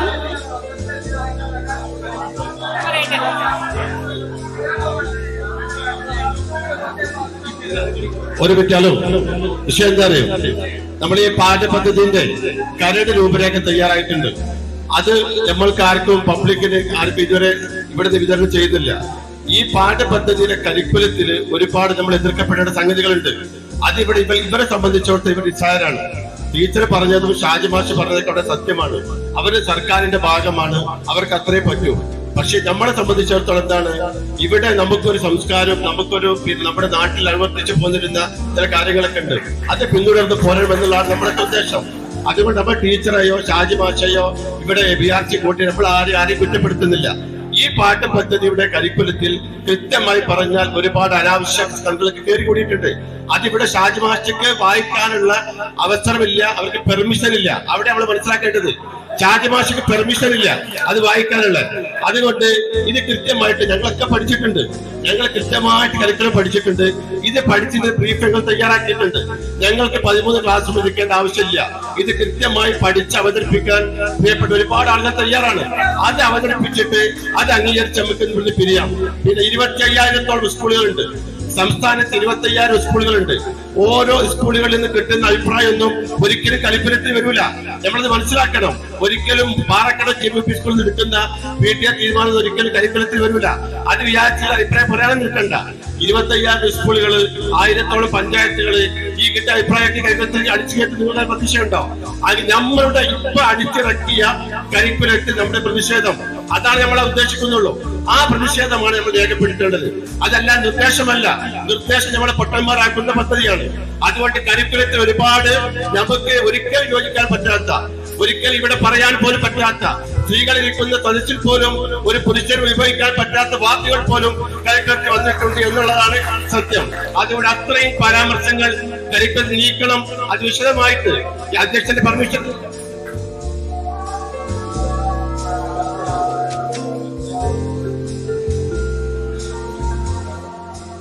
Speaker 6: പറയട്ടെ
Speaker 7: ഒരു മിനിറ്റാലോ വിഷയം എന്താ അറിയോ നമ്മൾ ഈ പാഠ്യപദ്ധതിന്റെ കരട് രൂപരേഖ തയ്യാറായിട്ടുണ്ട് അത് നമ്മൾക്ക് ആർക്കും പബ്ലിക്കിന് ആർക്കും ഇതുവരെ ഇവിടുന്ന് വിതരണം ചെയ്യുന്നില്ല ഈ പാഠ്യപദ്ധതിയിലെ കരിക്കുലത്തിൽ ഒരുപാട് നമ്മൾ എതിർക്കപ്പെടേണ്ട സംഗതികളുണ്ട് അത് ഇവിടെ ഇവ ഇവരെ സംബന്ധിച്ചിടത്തോളം ഇവർ നിസ്സാരാണ് ടീച്ചർ പറഞ്ഞതും ഷാജി മാഷ് പറഞ്ഞതൊക്കെ അവിടെ സത്യമാണ് അവര് സർക്കാരിന്റെ ഭാഗമാണ് അവർക്ക് അത്രേ പറ്റൂ പക്ഷെ നമ്മളെ സംബന്ധിച്ചിടത്തോളം എന്താണ് ഇവിടെ നമുക്കൊരു സംസ്കാരം നമുക്കൊരു പിന്നെ നമ്മുടെ നാട്ടിൽ അനുവർത്തിച്ചു പോന്നിരുന്ന ചില കാര്യങ്ങളൊക്കെ ഉണ്ട് അത് പിന്തുടർന്ന് പോരണമെന്നുള്ളതാണ് നമ്മുടെ ഉദ്ദേശം അതുകൊണ്ട് നമ്മൾ ടീച്ചറെയോ ഷാജി മാഷയോ ഇവിടെ ബി ആർ സി കൂട്ടി നമ്മൾ ആരും ആരെയും കുറ്റപ്പെടുത്തുന്നില്ല ഈ പാഠ്യ പദ്ധതിയുടെ കരിക്കുലത്തിൽ കൃത്യമായി പറഞ്ഞാൽ ഒരുപാട് അനാവശ്യ സംഘങ്ങളൊക്കെ കയറി കൂടിയിട്ടുണ്ട് അതിവിടെ ഷാജി മാസ്റ്റർക്ക് വായിക്കാനുള്ള അവസരമില്ല അവർക്ക് പെർമിഷൻ ഇല്ല അവിടെ നമ്മൾ മനസ്സിലാക്കേണ്ടത് ഷാജി മാഷക്ക് പെർമിഷൻ ഇല്ല അത് വായിക്കാനുള്ള അതുകൊണ്ട് ഇത് കൃത്യമായിട്ട് ഞങ്ങളൊക്കെ പഠിച്ചിട്ടുണ്ട് ഞങ്ങൾ കൃത്യമായിട്ട് കരിക്കുലം പഠിച്ചിട്ടുണ്ട് ഇത് പഠിച്ചതിന്റെ ബ്രീഫ് ഞങ്ങൾ തയ്യാറാക്കിയിട്ടുണ്ട് ഞങ്ങൾക്ക് പതിമൂന്ന് ക്ലാസ് റൂം ഇരിക്കേണ്ട ആവശ്യമില്ല ഇത് കൃത്യമായി പഠിച്ച് അവതരിപ്പിക്കാൻ പ്രിയപ്പെട്ട ഒരുപാട് ആളുകൾ തയ്യാറാണ് അത് അവതരിപ്പിച്ചിട്ട് അത് അംഗീകരിച്ച് നമുക്ക് ഇവിടുന്ന് പിരിയാം പിന്നെ ഇരുപത്തി അയ്യായിരത്തോളം സ്കൂളുകളുണ്ട് സംസ്ഥാനത്ത് ഇരുപത്തി അയ്യായിരം സ്കൂളുകളുണ്ട് ഓരോ സ്കൂളുകളിൽ നിന്ന് കിട്ടുന്ന അഭിപ്രായമൊന്നും ഒരിക്കലും കലിപ്പുരത്തിൽ വരൂല നമ്മളത് മനസ്സിലാക്കണം ഒരിക്കലും പാറക്കട ജി പി സ്കൂളിൽ നിന്ന് കിട്ടുന്ന പി ടി എ തീരുമാനം ഒരിക്കലും കരിക്കുലത്തിൽ വരൂല അത് വിചാരിച്ചാൽ അഭിപ്രായം പറയാനും നിൽക്കണ്ട ഇരുപത്തി അയ്യായിരം സ്കൂളുകള് ആയിരത്തോളം പഞ്ചായത്തുകള് ഈ കിട്ടിയ അഭിപ്രായത്തിൽ കരിക്കുലത്തിൽ അടിച്ചു കയറ്റി നിങ്ങളുടെ പ്രതിഷേധമുണ്ടോ അത് നമ്മളുടെ ഇപ്പൊ അടിച്ചിറക്കിയ കരിക്കുലത്തിൽ നമ്മുടെ പ്രതിഷേധം അതാണ് നമ്മളെ ഉദ്ദേശിക്കുന്നുള്ളൂ ആ പ്രതിഷേധമാണ് നമ്മൾ രേഖപ്പെടുത്തേണ്ടത് അതല്ല നിർദ്ദേശമല്ല നിർദ്ദേശം നമ്മളെ പൊട്ടന്മാരാക്കുന്ന പദ്ധതിയാണ് അതുകൊണ്ട് കരിക്കുലത്തിൽ ഒരുപാട് നമുക്ക് ഒരിക്കലും യോജിക്കാൻ പറ്റാത്ത ഒരിക്കൽ ഇവിടെ പറയാൻ പോലും പറ്റാത്ത സ്ത്രീകൾ ഇരിക്കുന്ന തലച്ചിൽ പോലും ഒരു പുരുഷൻ ഉപയോഗിക്കാൻ പറ്റാത്ത വാക്കുകൾ പോലും കരിക്കുലത്തിൽ വന്നിട്ടുണ്ട് എന്നുള്ളതാണ് സത്യം അതുകൊണ്ട് അത്രയും പരാമർശങ്ങൾ കരിക്കുലത്തിൽ നീക്കണം അത് വിശദമായിട്ട് ഈ അധ്യക്ഷന്റെ പെർമിഷൻ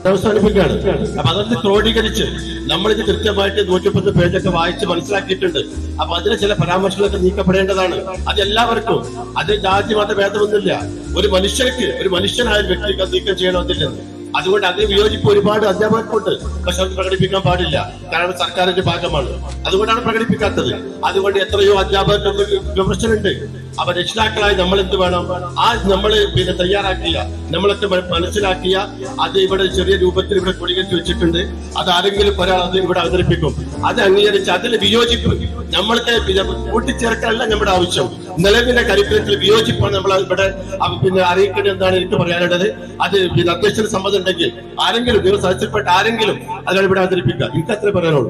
Speaker 7: അവസാനിപ്പിക്കുകയാണ് അപ്പൊ അതൊന്ന് ക്രോഡീകരിച്ച് നമ്മളിത് കൃത്യമായിട്ട് നൂറ്റിപ്പത്ത് പേജൊക്കെ വായിച്ച് മനസ്സിലാക്കിയിട്ടുണ്ട് അപ്പൊ അതിലെ ചില പരാമർശങ്ങളൊക്കെ നീക്കപ്പെടേണ്ടതാണ് അത് എല്ലാവർക്കും അത് ജാതി മത ഭേദമൊന്നുമില്ല ഒരു മനുഷ്യർക്ക് ഒരു മനുഷ്യനായ ഒരു വ്യക്തിക്ക് അത് നീക്കം ചെയ്യണമെന്നില്ലെന്ന് അതുകൊണ്ട് അതിന് വിയോജിപ്പ് ഒരുപാട് അധ്യാപകർക്കുണ്ട് പക്ഷെ അത് പ്രകടിപ്പിക്കാൻ പാടില്ല കാരണം സർക്കാരിന്റെ ഭാഗമാണ് അതുകൊണ്ടാണ് പ്രകടിപ്പിക്കാത്തത് അതുകൊണ്ട് എത്രയോ അധ്യാപകർക്ക് വിമർശനമുണ്ട് അപ്പൊ രക്ഷിതാക്കളായി നമ്മൾ എന്ത് വേണം ആ നമ്മൾ പിന്നെ തയ്യാറാക്കിയ നമ്മളൊക്കെ മ- മനസ്സിലാക്കിയ അത് ഇവിടെ ചെറിയ രൂപത്തിൽ ഇവിടെ ക്രോഡീകരിച്ച് വെച്ചിട്ടുണ്ട് അത് ആരെങ്കിലും ഒരാൾ അത് ഇവിടെ അവതരിപ്പിക്കും അത് അംഗീകരിച്ച് അതിൽ വിയോജിപ്പ് നമ്മൾക്ക് പിന്നെ കൂട്ടിച്ചേർക്കലല്ല നമ്മുടെ ആവശ്യം നിലവിലെ കരിക്കുലത്തിൽ വിയോജിപ്പാണ് നമ്മൾ ഇവിടെ അ- പിന്നെ അറിയിക്കേണ്ടത് എന്താണ് എനിക്ക് പറയാനുള്ളത് അത് പിന്നെ അധ്യക്ഷന് സമ്മതം ഉണ്ടെങ്കിൽ ആരെങ്കിലും നിങ്ങൾ സദസ്സിൽപ്പെട്ട ആരെങ്കിലും അതാണ് ഇവിടെ അവതരിപ്പിക്കുക എനിക്ക് അത്രേ പറയാനുള്ളൂ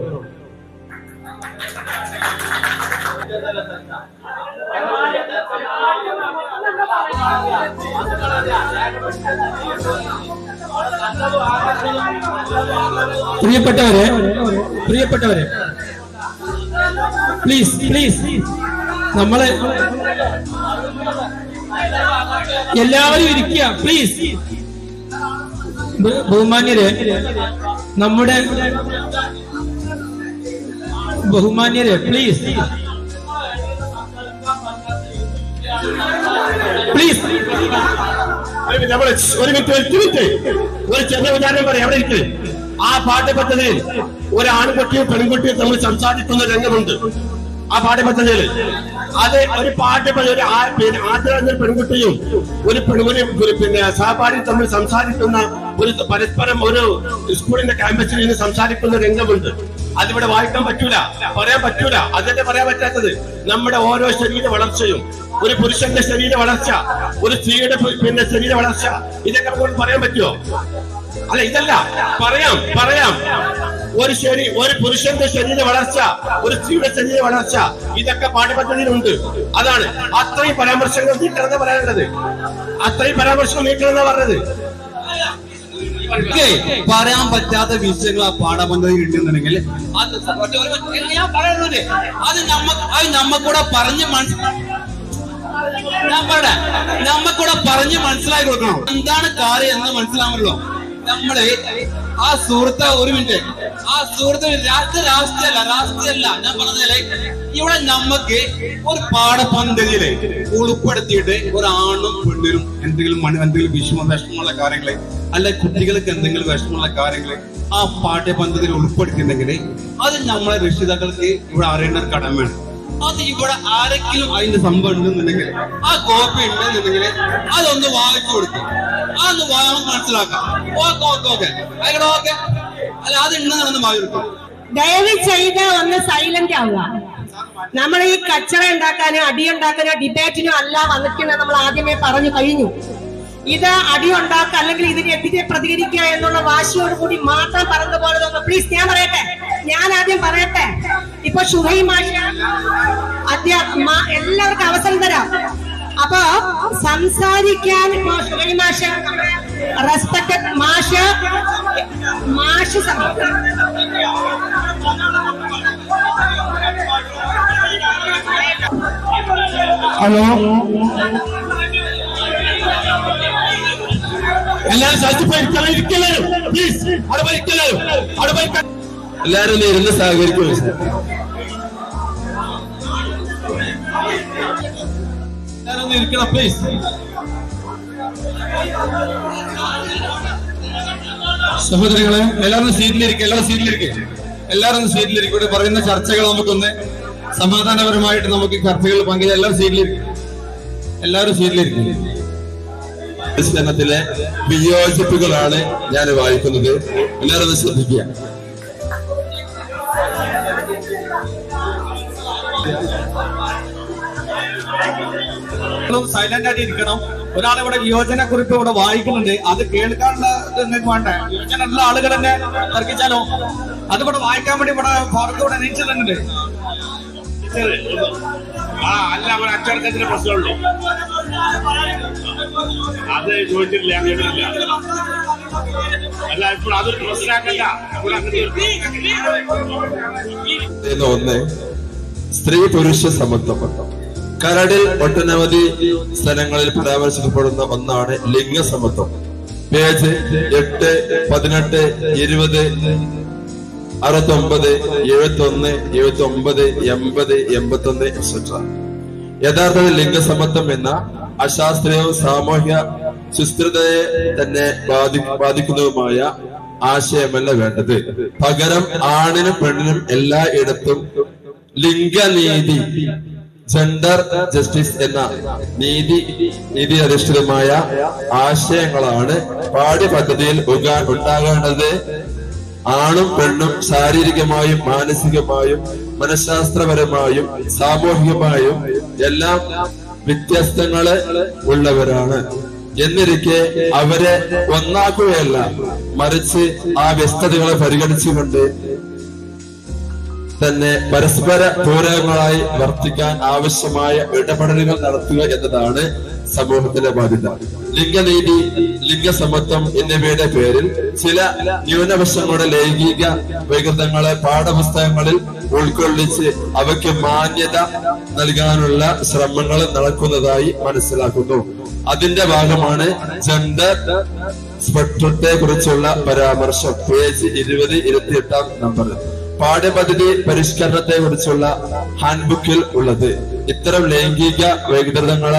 Speaker 1: പ്രിയപ്പെട്ടവരെ പ്രിയപ്പെട്ടവരെ പ്ലീസ് പ്ലീസ് നമ്മള് എല്ലാവരും ഇരിക്കുക പ്ലീസ് ബഹുമാന്യരെ നമ്മുടെ ബഹുമാന്യരെ പ്ലീസ് പ്ലീസ്
Speaker 7: ഒരു നമ്മള് ഒരു മിനിറ്റ് ഒരു മിനിറ്റ് ഒരു ചെറിയ ഉദാഹരണം പറയാം അവിടെ ഇരിക്ക് ആ പാഠ്യപദ്ധതിയിൽ ഒരു ആൺകുട്ടിയും പെൺകുട്ടിയും തമ്മിൽ സംസാരിക്കുന്ന രംഗമുണ്ട് ആ പാഠ്യപദ്ധതിയിൽ അത് ഒരു പാഠ്യപദ്ധതി ഒരു ആ- പിന്നെ ആദ്യം ഒരു പെൺകുട്ടിയും ഒരു പെൺ- ഒരു ഒരു പിന്നെ സഹപാഠി തമ്മിൽ സംസാരിക്കുന്ന ഒരു പരസ്പരം ഒരു സ്കൂളിന്റെ ക്യാമ്പസിൽ നിന്ന് സംസാരിക്കുന്ന രംഗമുണ്ട് അതിവിടെ വായിക്കാൻ പറ്റൂല പറയാൻ പറ്റൂല അതല്ലേ പറയാൻ പറ്റാത്തത് നമ്മുടെ ഓരോ ശരീര വളർച്ചയും ഒരു പുരുഷന്റെ ശരീര വളർച്ച ഒരു സ്ത്രീയുടെ പു- പിന്നെ ശരീര വളർച്ച ഇതൊക്കെ നമുക്ക് പറയാൻ പറ്റുമോ അല്ല ഇതല്ല പറയാം പറയാം ഒരു ശരി ഒരു പുരുഷന്റെ ശരീര വളർച്ച ഒരു സ്ത്രീയുടെ ശരീര വളർച്ച ഇതൊക്കെ പാഠ്യപദ്ധതിയിലുണ്ട് അതാണ് അത്രയും പരാമർശങ്ങൾ നീക്കണമെന്ന് പറയാനുള്ളത് അത്രയും പരാമർശങ്ങൾ നീക്കണമെന്ന് പറഞ്ഞത്
Speaker 3: ഇവർക്ക് പറയാൻ പറ്റാത്ത വിഷയങ്ങൾ ആ പാഠപദ്ധതി ഉണ്ടെന്നുണ്ടെങ്കിൽ അത് ഒറ്റ- ഒരു- ഞാൻ പറയുന്നത് അത് നമ്മ അത് നമ്മക്കൂടെ പറഞ്ഞ് മനസ്സിലാക്കി ഞാൻ പറയട്ടെ നമ്മക്കൂടെ പറഞ്ഞ് മനസ്സിലാക്കി കൊടുക്കണം എന്താണ് കാര്യം എന്ന് മനസ്സിലാവുമല്ലോ നമ്മള് ആ സുഹൃത്ത് ഒരു മിനിറ്റ് ആ സുഹൃത്ത് രാഷ്ട്രീയ രാഷ്ട്രീയല്ല രാഷ്ട്രീയല്ല ഞാൻ പറഞ്ഞാല് ഇവിടെ നമ്മക്ക് ഒരു പാഠപദ്ധതിയില് ഉൾപ്പെടുത്തിയിട്ട് ഒരു ആണും പെണ്ണിനും എന്തെങ്കിലും മണി എന്തെങ്കിലും വിഷമ വിഷമമുള്ള കാര്യങ്ങള് അല്ലെ കുട്ടികൾക്ക് എന്തെങ്കിലും വിഷമമുള്ള കാര്യങ്ങള് ആ പാഠ്യപദ്ധതിയിൽ ഉൾപ്പെടുത്തിയിട്ടുണ്ടെങ്കിൽ അത് നമ്മളെ രക്ഷിതാക്കൾക്ക് ഇവിടെ അറിയേണ്ട ഒരു കടമയാണ് അത് ഇവിടെ ആരെങ്കിലും അതിന്റെ സംഭവം ഉണ്ടെന്നുണ്ടെങ്കിൽ ആ കോപ്പി ഉണ്ടെന്നുണ്ടെങ്കിൽ അതൊന്ന് വായിച്ചു കൊടുക്കും അതൊന്ന് വാ- മനസ്സിലാക്കാം ഓക്കെ ഓക്കെ ഓക്കെ ആയിക്കോട്ടെ ഓക്കെ അല്ല അത് ഉണ്ടെന്ന് വായിച്ചു കൊടുക്കും
Speaker 8: ദയവ് ചെയ്ത് ഒന്ന് സൈലന്റ് ആവുക നമ്മൾ ഈ കച്ചറ ഉണ്ടാക്കാനോ അടിയുണ്ടാക്കാനോ ഡിബേറ്റിനോ അല്ല വന്നിട്ടുണ്ടെന്ന് നമ്മൾ ആദ്യമേ പറഞ്ഞു കഴിഞ്ഞു ഇത് അടി ഉണ്ടാക്കുക അല്ലെങ്കിൽ ഇതിനെതിരെ പ്രതികരിക്കുക എന്നുള്ള വാശിയോട് കൂടി മാത്രം പറഞ്ഞു പോലെ പ്ലീസ് ഞാൻ പറയട്ടെ ഞാൻ ആദ്യം പറയട്ടെ ഇപ്പൊ ഷുഹൈ മാഷ അധ്യാ മാ- എല്ലാവർക്കും അവസരം തരാം അപ്പൊ സംസാരിക്കാൻ ഇപ്പൊ ഷുഹൈ മാഷ റെസ്പെക്ട് മാഷ് മാഷ് സംസാരിക്കും
Speaker 1: ഹലോ
Speaker 7: എല്ലാവരും സദസ്സിൽ ഇരിക്കണം, ഇരിക്കലാരും പ്ലീസ് അവിടെ പോയി ഇരിക്കലാരും അവിടെ പോയി ഇരിക്ക- എല്ലാവരും ഒന്ന് ഇരുന്ന് സഹകരിക്കും
Speaker 3: എല്ലാവരും ഒന്ന് ഇരിക്കണം പ്ലീസ്
Speaker 1: സഹോദരങ്ങളെ എല്ലാവരും സീറ്റിലിരിക്കുക എല്ലാവരും സീറ്റിലിരിക്കുക എല്ലാവരും സീറ്റിലിരിക്കും ഇവിടെ പറയുന്ന ചർച്ചകൾ നമുക്കൊന്ന് സമാധാനപരമായിട്ട് നമുക്ക് ചർച്ചകൾ പങ്കിടാം എല്ലാവരും സീറ്റിലിരിക്കും എല്ലാവരും സീറ്റിലിരിക്കും
Speaker 7: ക്രിസ്ത്യാനത്തിലെ വിയോജിപ്പുകളാണ് ഞാൻ വായിക്കുന്നത് എല്ലാവരും ഒന്ന് ശ്രദ്ധിക്കുക
Speaker 1: സൈലന്റ് ആയിട്ട് ഇരിക്കണം ഒരാൾ ഇവിടെ വിയോജന കുറിപ്പ് ഇവിടെ വായിക്കുന്നുണ്ട് അത് കേൾക്കാനുള്ള ഇത് നിങ്ങൾക്ക് വേണ്ട വിയോജന ഉള്ള ആളുകൾ തന്നെ തർക്കിച്ചാലോ അത് ഇവിടെ വായിക്കാൻ വേണ്ടി ഇവിടെ പുറത്ത് ഇവിടെ നീച്ചിട്ടുണ്ട്
Speaker 4: ആ അല്ല അവർ അച്ചടക്കത്തിന്റെ പ്രശ്നമുള്ളൂ അത് ചോദിച്ചിട്ടില്ല ഞാൻ കേട്ടിട്ടില്ല അല്ല ഇപ്പോൾ അതൊരു പ്രശ്നമാക്കല്ല ഇവിടെ അങ്ങനെ ഒരു
Speaker 7: എന്ന് ഒന്ന് സ്ത്രീ പുരുഷ സമത്വം കരടിൽ ഒട്ടനവധി സ്ഥലങ്ങളിൽ പരാമർശിക്കപ്പെടുന്ന ഒന്നാണ് ലിംഗസമത്വം
Speaker 9: പേജ് എട്ട് പതിനെട്ട് ഇരുപത് അറുപത്തൊമ്പത് എഴുപത്തി ഒന്ന് എഴുപത്തി ഒമ്പത് എൺപത് എൺപത്തി ഒന്ന് എക്സെട്ര യഥാർത്ഥത്തിൽ ലിംഗസമത്വം എന്ന അശാസ്ത്രീയവും സാമൂഹ്യ സുസ്ഥിരതയെ തന്നെ ബാധി ബാധിക്കുന്നതുമായ ആശയമല്ല വേണ്ടത് പകരം ആണിനും പെണ്ണിനും എല്ലായിടത്തും ലിംഗനീതി ജെൻഡർ ജസ്റ്റിസ് എന്ന നീതി നീതി അധിഷ്ഠിതമായ ആശയങ്ങളാണ് പാഠ്യപദ്ധതിയിൽ ഉഗാ- ഉണ്ടാകേണ്ടത് ആണും പെണ്ണും ശാരീരികമായും മാനസികമായും മനഃശാസ്ത്രപരമായും സാമൂഹികമായും എല്ലാം വ്യത്യസ്തങ്ങള് ഉള്ളവരാണ് എന്നിരിക്കെ അവരെ ഒന്നാക്കുകയല്ല മറിച്ച് ആ വ്യസ്തതകളെ പരിഗണിച്ചുകൊണ്ട് തന്നെ പരസ്പര പൂരകങ്ങളായി വർത്തിക്കാൻ ആവശ്യമായ ഇടപെടലുകൾ നടത്തുക എന്നതാണ് സമൂഹത്തിന്റെ ബാധ്യത ലിംഗനീതി ലിംഗസമത്വം എന്നിവയുടെ പേരിൽ ചില ന്യൂനപക്ഷങ്ങളുടെ ലൈംഗിക വൈകൃതങ്ങളെ പാഠപുസ്തകങ്ങളിൽ ഉൾക്കൊള്ളിച്ച് അവയ്ക്ക് മാന്യത നൽകാനുള്ള ശ്രമങ്ങൾ നടക്കുന്നതായി മനസ്സിലാക്കുന്നു അതിന്റെ ഭാഗമാണ് ജെൻഡർ സ്പെക്ട്രത്തെ കുറിച്ചുള്ള പരാമർശം പേജ് ഇരുപത് ഇരുപത്തിയെട്ടാം നമ്പർ പാഠ്യപദ്ധതി പരിഷ്കരണത്തെ കുറിച്ചുള്ള ഹാൻഡ്ബുക്കിൽ ഉള്ളത് ഇത്തരം ലൈംഗിക വൈകൃതങ്ങളെ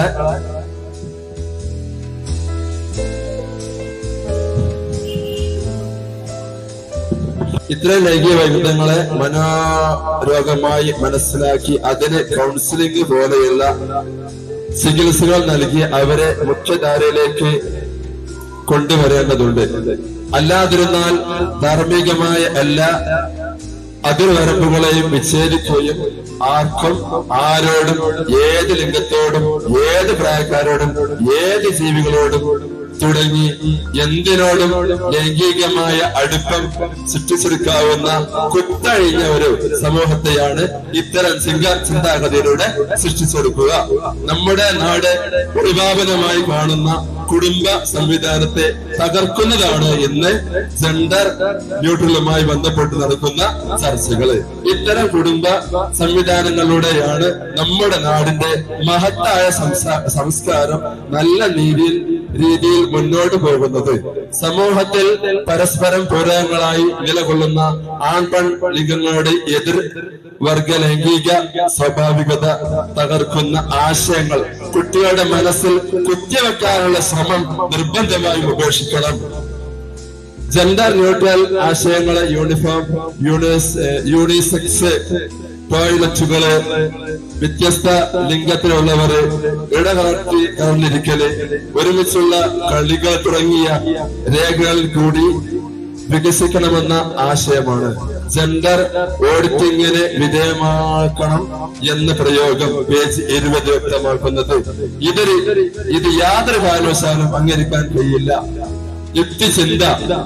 Speaker 9: ഇത്തരം ലൈംഗിക വൈകൃതങ്ങളെ മനോരോഗമായി മനസ്സിലാക്കി അതിന് കൗൺസിലിംഗ് പോലെയുള്ള ചികിത്സകൾ നൽകി അവരെ മുഖ്യധാരയിലേക്ക് കൊണ്ടുവരേണ്ടതുണ്ട് അല്ലാതിരുന്നാൽ ധാർമ്മികമായ എല്ലാ അതിർവരമ്പുകളെയും വിച്ഛേദിക്കുകയും ആർക്കും ആരോടും ഏത് ലിംഗത്തോടും ഏത് പ്രായക്കാരോടും ഏത് ജീവികളോടും തുടങ്ങി എന്തിനോടും ലൈംഗികമായ അടുപ്പം സൃഷ്ടിച്ചെടുക്കാവുന്ന കുത്തഴിഞ്ഞ ഒരു സമൂഹത്തെയാണ് ഇത്തരം ചിന്ത ചിന്താഗതിയിലൂടെ സൃഷ്ടിച്ചെടുക്കുക നമ്മുടെ നാട് പരിപാവനമായി കാണുന്ന കുടുംബ സംവിധാനത്തെ തകർക്കുന്നതാണ് ഇന്ന് ജെൻഡർ ന്യൂട്രലുമായി ബന്ധപ്പെട്ട് നടക്കുന്ന ചർച്ചകള് ഇത്തരം കുടുംബ സംവിധാനങ്ങളിലൂടെയാണ് നമ്മുടെ നാടിന്റെ മഹത്തായ സംസാ- സംസ്കാരം നല്ല രീതിയിൽ രീതിയിൽ മുന്നോട്ട് പോകുന്നത് സമൂഹത്തിൽ പരസ്പരം പൂരകങ്ങളായി നിലകൊള്ളുന്ന ആൺപെൺ ലിംഗങ്ങളുടെ എതിർ വർഗ ലൈംഗിക സ്വാഭാവികത തകർക്കുന്ന ആശയങ്ങൾ കുട്ടികളുടെ മനസ്സിൽ കുത്തിവെക്കാനുള്ള ശ്രമം നിർബന്ധമായും ഉപേക്ഷിക്കണം ജെൻഡർ ന്യൂട്രൽ ആശയങ്ങളെ യൂണിഫോം യൂണിസ് ഏഹ് യൂണിസെക്സ് ടോയ്ലറ്റുകള് വ്യത്യസ്ത ലിംഗത്തിലുള്ളവര് ഇടകലർത്തി കലർന്നിരിക്കല് ഒരുമിച്ചുള്ള കളികൾ തുടങ്ങിയ രേഖകളിൽ കൂടി വികസിക്കണമെന്ന ആശയമാണ് ജെൻഡർ ഓഡിറ്റിങ്ങിന് വിധേയമാക്കണം എന്ന പ്രയോഗം പേജ് ഇരുപത് വ്യക്തമാക്കുന്നത് ഇതൊരു ഇത് യാതൊരു കാരണവശാലും അംഗീകരിക്കാൻ കഴിയില്ല യുക്തിചിന്ത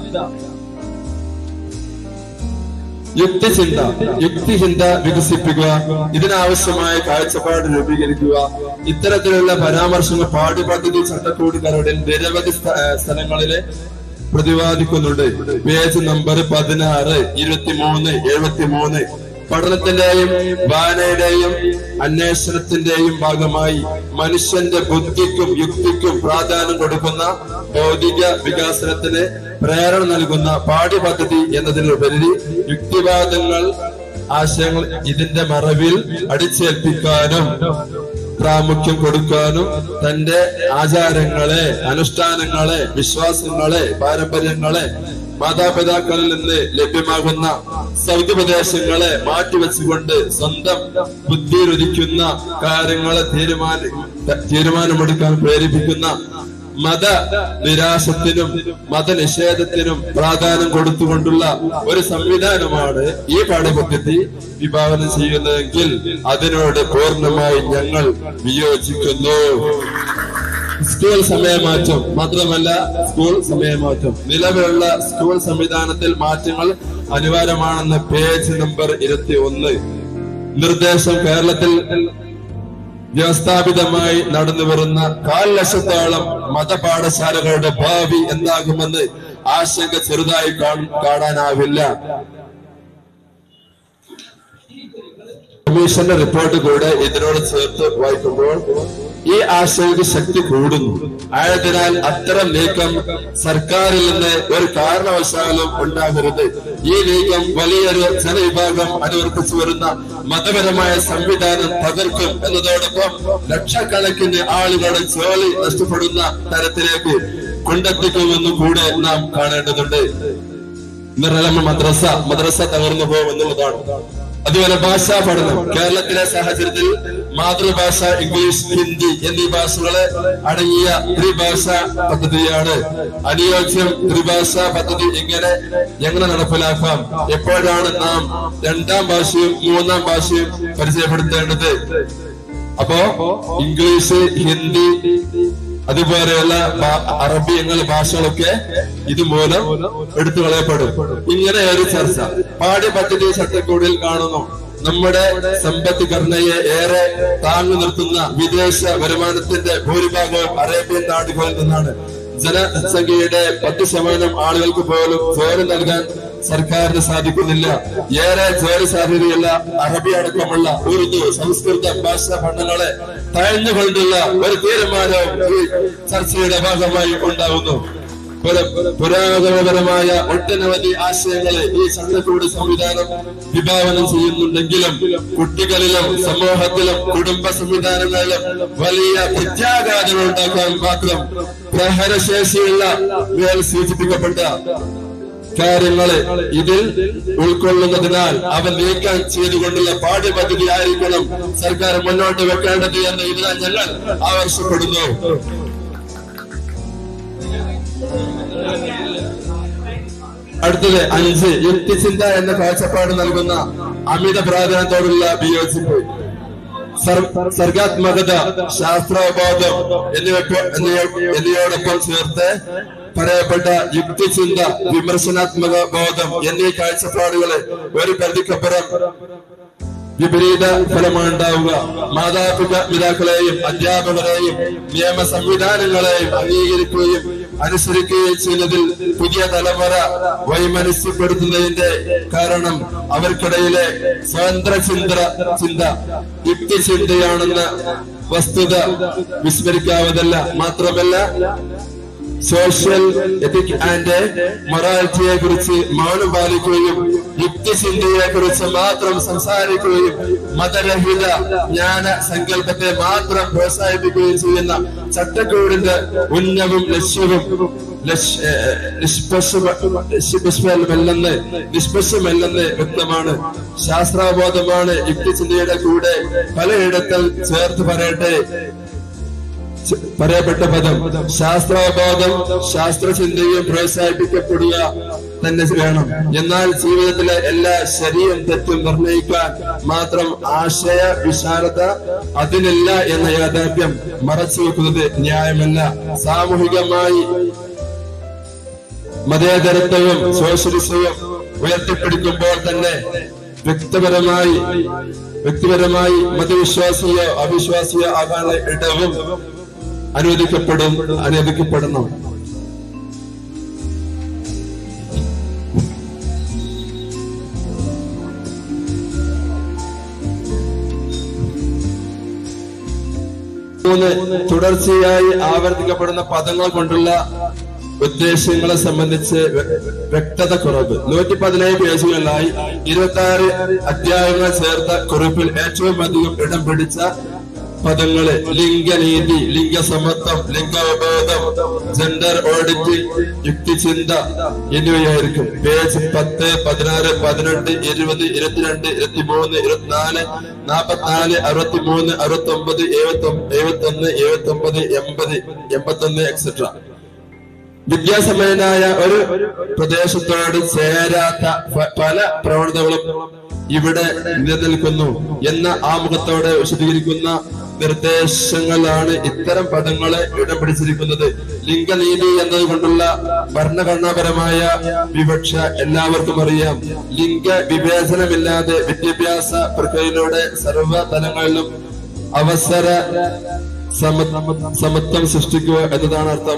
Speaker 9: യുക്തിചിന്ത യുക്തിചിന്ത വികസിപ്പിക്കുക ഇതിനാവശ്യമായ കാഴ്ചപ്പാട് രൂപീകരിക്കുക ഇത്തരത്തിലുള്ള പരാമർശങ്ങൾ പാഠ്യപദ്ധതി ചട്ടക്കൂടുകാരുടെ നിരവധി സ്ഥ- ഏഹ് സ്ഥലങ്ങളിലെ പ്രതിപാദിക്കുന്നുണ്ട് പേജ് നമ്പർ പതിനാറ് ഇരുപത്തിമൂന്ന് എഴുപത്തിമൂന്ന് പഠനത്തിന്റെയും വായനയുടെയും അന്വേഷണത്തിന്റെയും ഭാഗമായി മനുഷ്യന്റെ ബുദ്ധിക്കും യുക്തിക്കും പ്രാധാന്യം കൊടുക്കുന്ന ഭൗതിക വികാസനത്തിന് പ്രേരണ നൽകുന്ന പാഠ്യപദ്ധതി എന്നതിലുപരി യുക്തിവാദങ്ങൾ ആശയങ്ങൾ ഇതിന്റെ മറവിൽ അടിച്ചേൽപ്പിക്കാനും പ്രാമുഖ്യം കൊടുക്കാനും തന്റെ ആചാരങ്ങളെ അനുഷ്ഠാനങ്ങളെ വിശ്വാസങ്ങളെ പാരമ്പര്യങ്ങളെ മാതാപിതാക്കളിൽ നിന്ന് ലഭ്യമാകുന്ന സൗദ്യോപദേശങ്ങളെ മാറ്റിവെച്ചുകൊണ്ട് സ്വന്തം ബുദ്ധിയിലുദിക്കുന്ന കാര്യങ്ങളെ തീരുമാന തീരുമാനമെടുക്കാൻ പ്രേരിപ്പിക്കുന്ന മത നിരാശത്തിനും മതനിഷേധത്തിനും പ്രാധാന്യം കൊടുത്തുകൊണ്ടുള്ള ഒരു സംവിധാനമാണ് ഈ പാഠ്യപദ്ധതി വിഭാവനം ചെയ്യുന്നതെങ്കിൽ അതിനോട് പൂർണ്ണമായി ഞങ്ങൾ വിയോജിക്കുന്നു സ്കൂൾ സമയമാറ്റം മാത്രമല്ല സ്കൂൾ സമയമാറ്റം നിലവിലുള്ള സ്കൂൾ സംവിധാനത്തിൽ മാറ്റങ്ങൾ അനിവാര്യമാണെന്ന് പേജ് നമ്പർ ഇരുപത്തി ഒന്ന് നിർദ്ദേശം കേരളത്തിൽ വ്യവസ്ഥാപിതമായി നടന്നു വരുന്ന കാൽ ലക്ഷത്തോളം മതപാഠശാലകളുടെ ഭാവി എന്താകുമെന്ന് ആശങ്ക ചെറുതായി കാണ- കാണാനാവില്ല കമ്മീഷന്റെ റിപ്പോർട്ട് കൂടെ ഇതിനോട് ചേർത്ത് വായിക്കുമ്പോൾ ഈ ആശയക്ക് ശക്തി കൂടുന്നു ആയതിനാൽ അത്തരം നീക്കം സർക്കാരിൽ നിന്ന് ഒരു കാരണവശാലും ഉണ്ടാകരുത് ഈ നീക്കം വലിയൊരു ജനവിഭാഗം അനുവർത്തിച്ചു വരുന്ന മതപരമായ സംവിധാനം തകർക്കും എന്നതോടൊപ്പം ലക്ഷക്കണക്കിന് ആളുകളുടെ ജോലി നഷ്ടപ്പെടുന്ന തരത്തിലേക്ക് കൊണ്ടെത്തിക്കുമെന്നും കൂടെ നാം കാണേണ്ടതുണ്ട് നിർമ്മല മദ്രസ മദ്രസ തകർന്നു പോകുമെന്നുള്ളതാണ് അതുപോലെ ഭാഷാ പഠനം കേരളത്തിലെ സാഹചര്യത്തിൽ മാതൃഭാഷ ഇംഗ്ലീഷ് ഹിന്ദി എന്നീ ഭാഷകളെ അടങ്ങിയ ത്രിഭാഷ പദ്ധതിയാണ് അനുയോജ്യം ത്രിഭാഷ പദ്ധതി ഇങ്ങനെ എങ്ങനെ നടപ്പിലാക്കാം എപ്പോഴാണ് നാം രണ്ടാം ഭാഷയും മൂന്നാം ഭാഷയും പരിചയപ്പെടുത്തേണ്ടത് അപ്പോ ഇംഗ്ലീഷ് ഹിന്ദി അതുപോലെയുള്ള ഭാ- അറബി എന്നുള്ള ഭാഷകളൊക്കെ ഇതുമൂലം എടുത്തു കളയപ്പെടും ഇങ്ങനെ ഒരു ചർച്ച പാഠ്യപദ്ധതി ചട്ടക്കൂടിൽ കാണുന്നു നമ്മുടെ സമ്പത്ത് ഘടനയെ ഏറെ താങ്ങി നിർത്തുന്ന വിദേശ വരുമാനത്തിന്റെ ഭൂരിഭാഗവും അറേബ്യൻ നാടുകളിൽ നിന്നാണ് ജനസംഖ്യയുടെ പത്ത് ശതമാനം ആളുകൾക്ക് പോലും ജോലി നൽകാൻ സർക്കാരിന് സാധിക്കുന്നില്ല ഏറെ ജോലി സാധ്യതയുള്ള അറബി അടക്കമുള്ള ഉറുദു സംസ്കൃത ഭാഷാ പഠനങ്ങളെ തഴഞ്ഞുകൊണ്ടുള്ള ഒരു തീരുമാനം ഈ ചർച്ചയുടെ ഭാഗമായി ഉണ്ടാകുന്നു പുര- പുരാതനപരമായ ഒട്ടനവധി ആശയങ്ങളെ ഈ ചട്ടക്കൂട് സംവിധാനം വിഭാവനം ചെയ്യുന്നുണ്ടെങ്കിലും കുട്ടികളിലും സമൂഹത്തിലും കുടുംബ സംവിധാനങ്ങളിലും വലിയ പ്രത്യാഘാതങ്ങൾ ഉണ്ടാക്കാൻ മാത്രം പ്രഹരശേഷിയുള്ള മേൽ സൂചിപ്പിക്കപ്പെട്ട കാര്യങ്ങളെ ഇതിൽ ഉൾക്കൊള്ളുന്നതിനാൽ അവ നീക്കം ചെയ്തുകൊണ്ടുള്ള പാഠ്യപദ്ധതി ആയിരിക്കണം സർക്കാർ മുന്നോട്ട് വെക്കേണ്ടത് എന്ന് ഇതിനാൽ ഞങ്ങൾ ആവശ്യപ്പെടുന്നു അടുത്തത് അഞ്ച് യുക്തിചിന്ത എന്ന കാഴ്ചപ്പാട് നൽകുന്ന അമിത പ്രാധാന്യത്തോടുള്ള വിയോജിപ്പ് സർ- സർഗാത്മകത ശാസ്ത്രാബോധം എന്നിവയ്ക്ക് എന്നിവ- എന്നിവയോടൊപ്പം ചേർത്ത് പറയപ്പെട്ട യുക്തിചിന്ത വിമർശനാത്മക ബോധം എന്നീ കാഴ്ചപ്പാടുകളെ ഒരു പരിധിക്കപ്പുറം വിപരീത ഫലമാണ് ഉണ്ടാവുക മാതാപിതാ പിതാക്കളെയും അധ്യാപകരെയും നിയമ സംവിധാനങ്ങളെയും അംഗീകരിക്കുകയും അനുസരിക്കുകയും ചെയ്യുന്നതിൽ പുതിയ തലമുറ വൈമനസ്യപ്പെടുത്തുന്നതിന്റെ കാരണം അവർക്കിടയിലെ സ്വതന്ത്ര ചിന്ത ചിന്ത യുക്തിചിന്തയാണെന്ന വസ്തുത വിസ്മരിക്കാവതല്ല മാത്രമല്ല സോഷ്യൽ എത്തിക് ആൻഡ് മൊറാലിറ്റിയെ കുറിച്ച് മൗനം പാലിക്കുകയും യുക്തിചിന്തയെ കുറിച്ച് മാത്രം സംസാരിക്കുകയും മതരഹിത ജ്ഞാന സങ്കല്പത്തെ മാത്രം പ്രോത്സാഹിപ്പിക്കുകയും ചെയ്യുന്ന ചട്ടക്കൂടിന്റെ ഉന്നവും ലക്ഷ്യവും ലക്ഷ- ഏഹ് നിഷ്പക്ഷമ- നിഷ്പക്ഷമല്ലെന്ന് നിഷ്പക്ഷമല്ലെന്ന് വ്യക്തമാണ് ശാസ്ത്രാബോധമാണ് യുക്തിചിന്തയുടെ കൂടെ പലയിടത്തും ചേർത്ത് പറയട്ടെ ച- പറയപ്പെട്ട പദം ശാസ്ത്രാബോധം ശാസ്ത്രചിന്തയും പ്രോത്സാഹിപ്പിക്കപ്പെടുക തന്നെ വേണം എന്നാൽ ജീവിതത്തിലെ എല്ലാ ശരിയും തെറ്റും നിർണയിക്കാൻ മാത്രം ആശയ വിശാലത അതിനില്ല എന്ന യാഥാർത്ഥ്യം മറച്ചു വെക്കുന്നത് ന്യായമല്ല സാമൂഹികമായി മതേതരത്വവും സോഷ്യലിസവും ഉയർത്തിപ്പിടിക്കുമ്പോൾ തന്നെ വ്യക്തിപരമായി വ്യക്തിപരമായി മതവിശ്വാസിയോ അവിശ്വാസിയോ ആകാനുള്ള ഇടവും അനുവദിക്കപ്പെടും അനുവദിക്കപ്പെടണം മൂന്ന് തുടർച്ചയായി ആവർത്തിക്കപ്പെടുന്ന പദങ്ങൾ കൊണ്ടുള്ള ഉദ്ദേശങ്ങളെ സംബന്ധിച്ച് വ്യ- വ്യക്തത കുറവ് നൂറ്റി പതിനേഴ് പേജുകളിലായി ഇരുപത്തി ആറ് അധ്യായങ്ങൾ ചേർത്ത കുറിപ്പിൽ ഏറ്റവും അധികം ഇടം പിടിച്ച പദങ്ങള് ലിംഗനീതി ലിംഗസമത്വം ലിംഗവബോധം ജെൻഡർ ഓഡിറ്റ് യുക്തിചിന്ത എന്നിവയായിരിക്കും പേജ് പത്ത് പതിനാറ് പതിനെട്ട് ഇരുപത് ഇരുപത്തിരണ്ട് ഇരുപത്തിമൂന്ന് ഇരുപത്തിനാല് നാപ്പത്തിനാല് അറുപത്തിമൂന്ന് അറുപത്തി ഒമ്പത് എഴുപത്തി എഴുപത്തി ഒന്ന് എഴുപത്തി ഒമ്പത് എൺപത് എൺപത്തി ഒന്ന് എക്സെട്ര വിദ്യാസമ്പന്നനായ ഒരു പ്രദേശത്തോട് ചേരാത്ത പ- പല പ്രവണതകളും ഇവിടെ നിലനിൽക്കുന്നു എന്ന ആമുഖത്തോടെ വിശദീകരിക്കുന്ന നിർദ്ദേശങ്ങളാണ് ഇത്തരം പദങ്ങളെ ഇടം പിടിച്ചിരിക്കുന്നത് ലിംഗനീതി എന്നതുകൊണ്ടുള്ള ഭരണഘടനാപരമായ വിവക്ഷ എല്ലാവർക്കും അറിയാം ലിംഗ വിവേചനമില്ലാതെ വിദ്യാഭ്യാസ പ്രക്രിയയിലൂടെ സർവ്വ തലങ്ങളിലും അവസര സമ- സമത്വം സൃഷ്ടിക്കുക എന്നതാണ് അർത്ഥം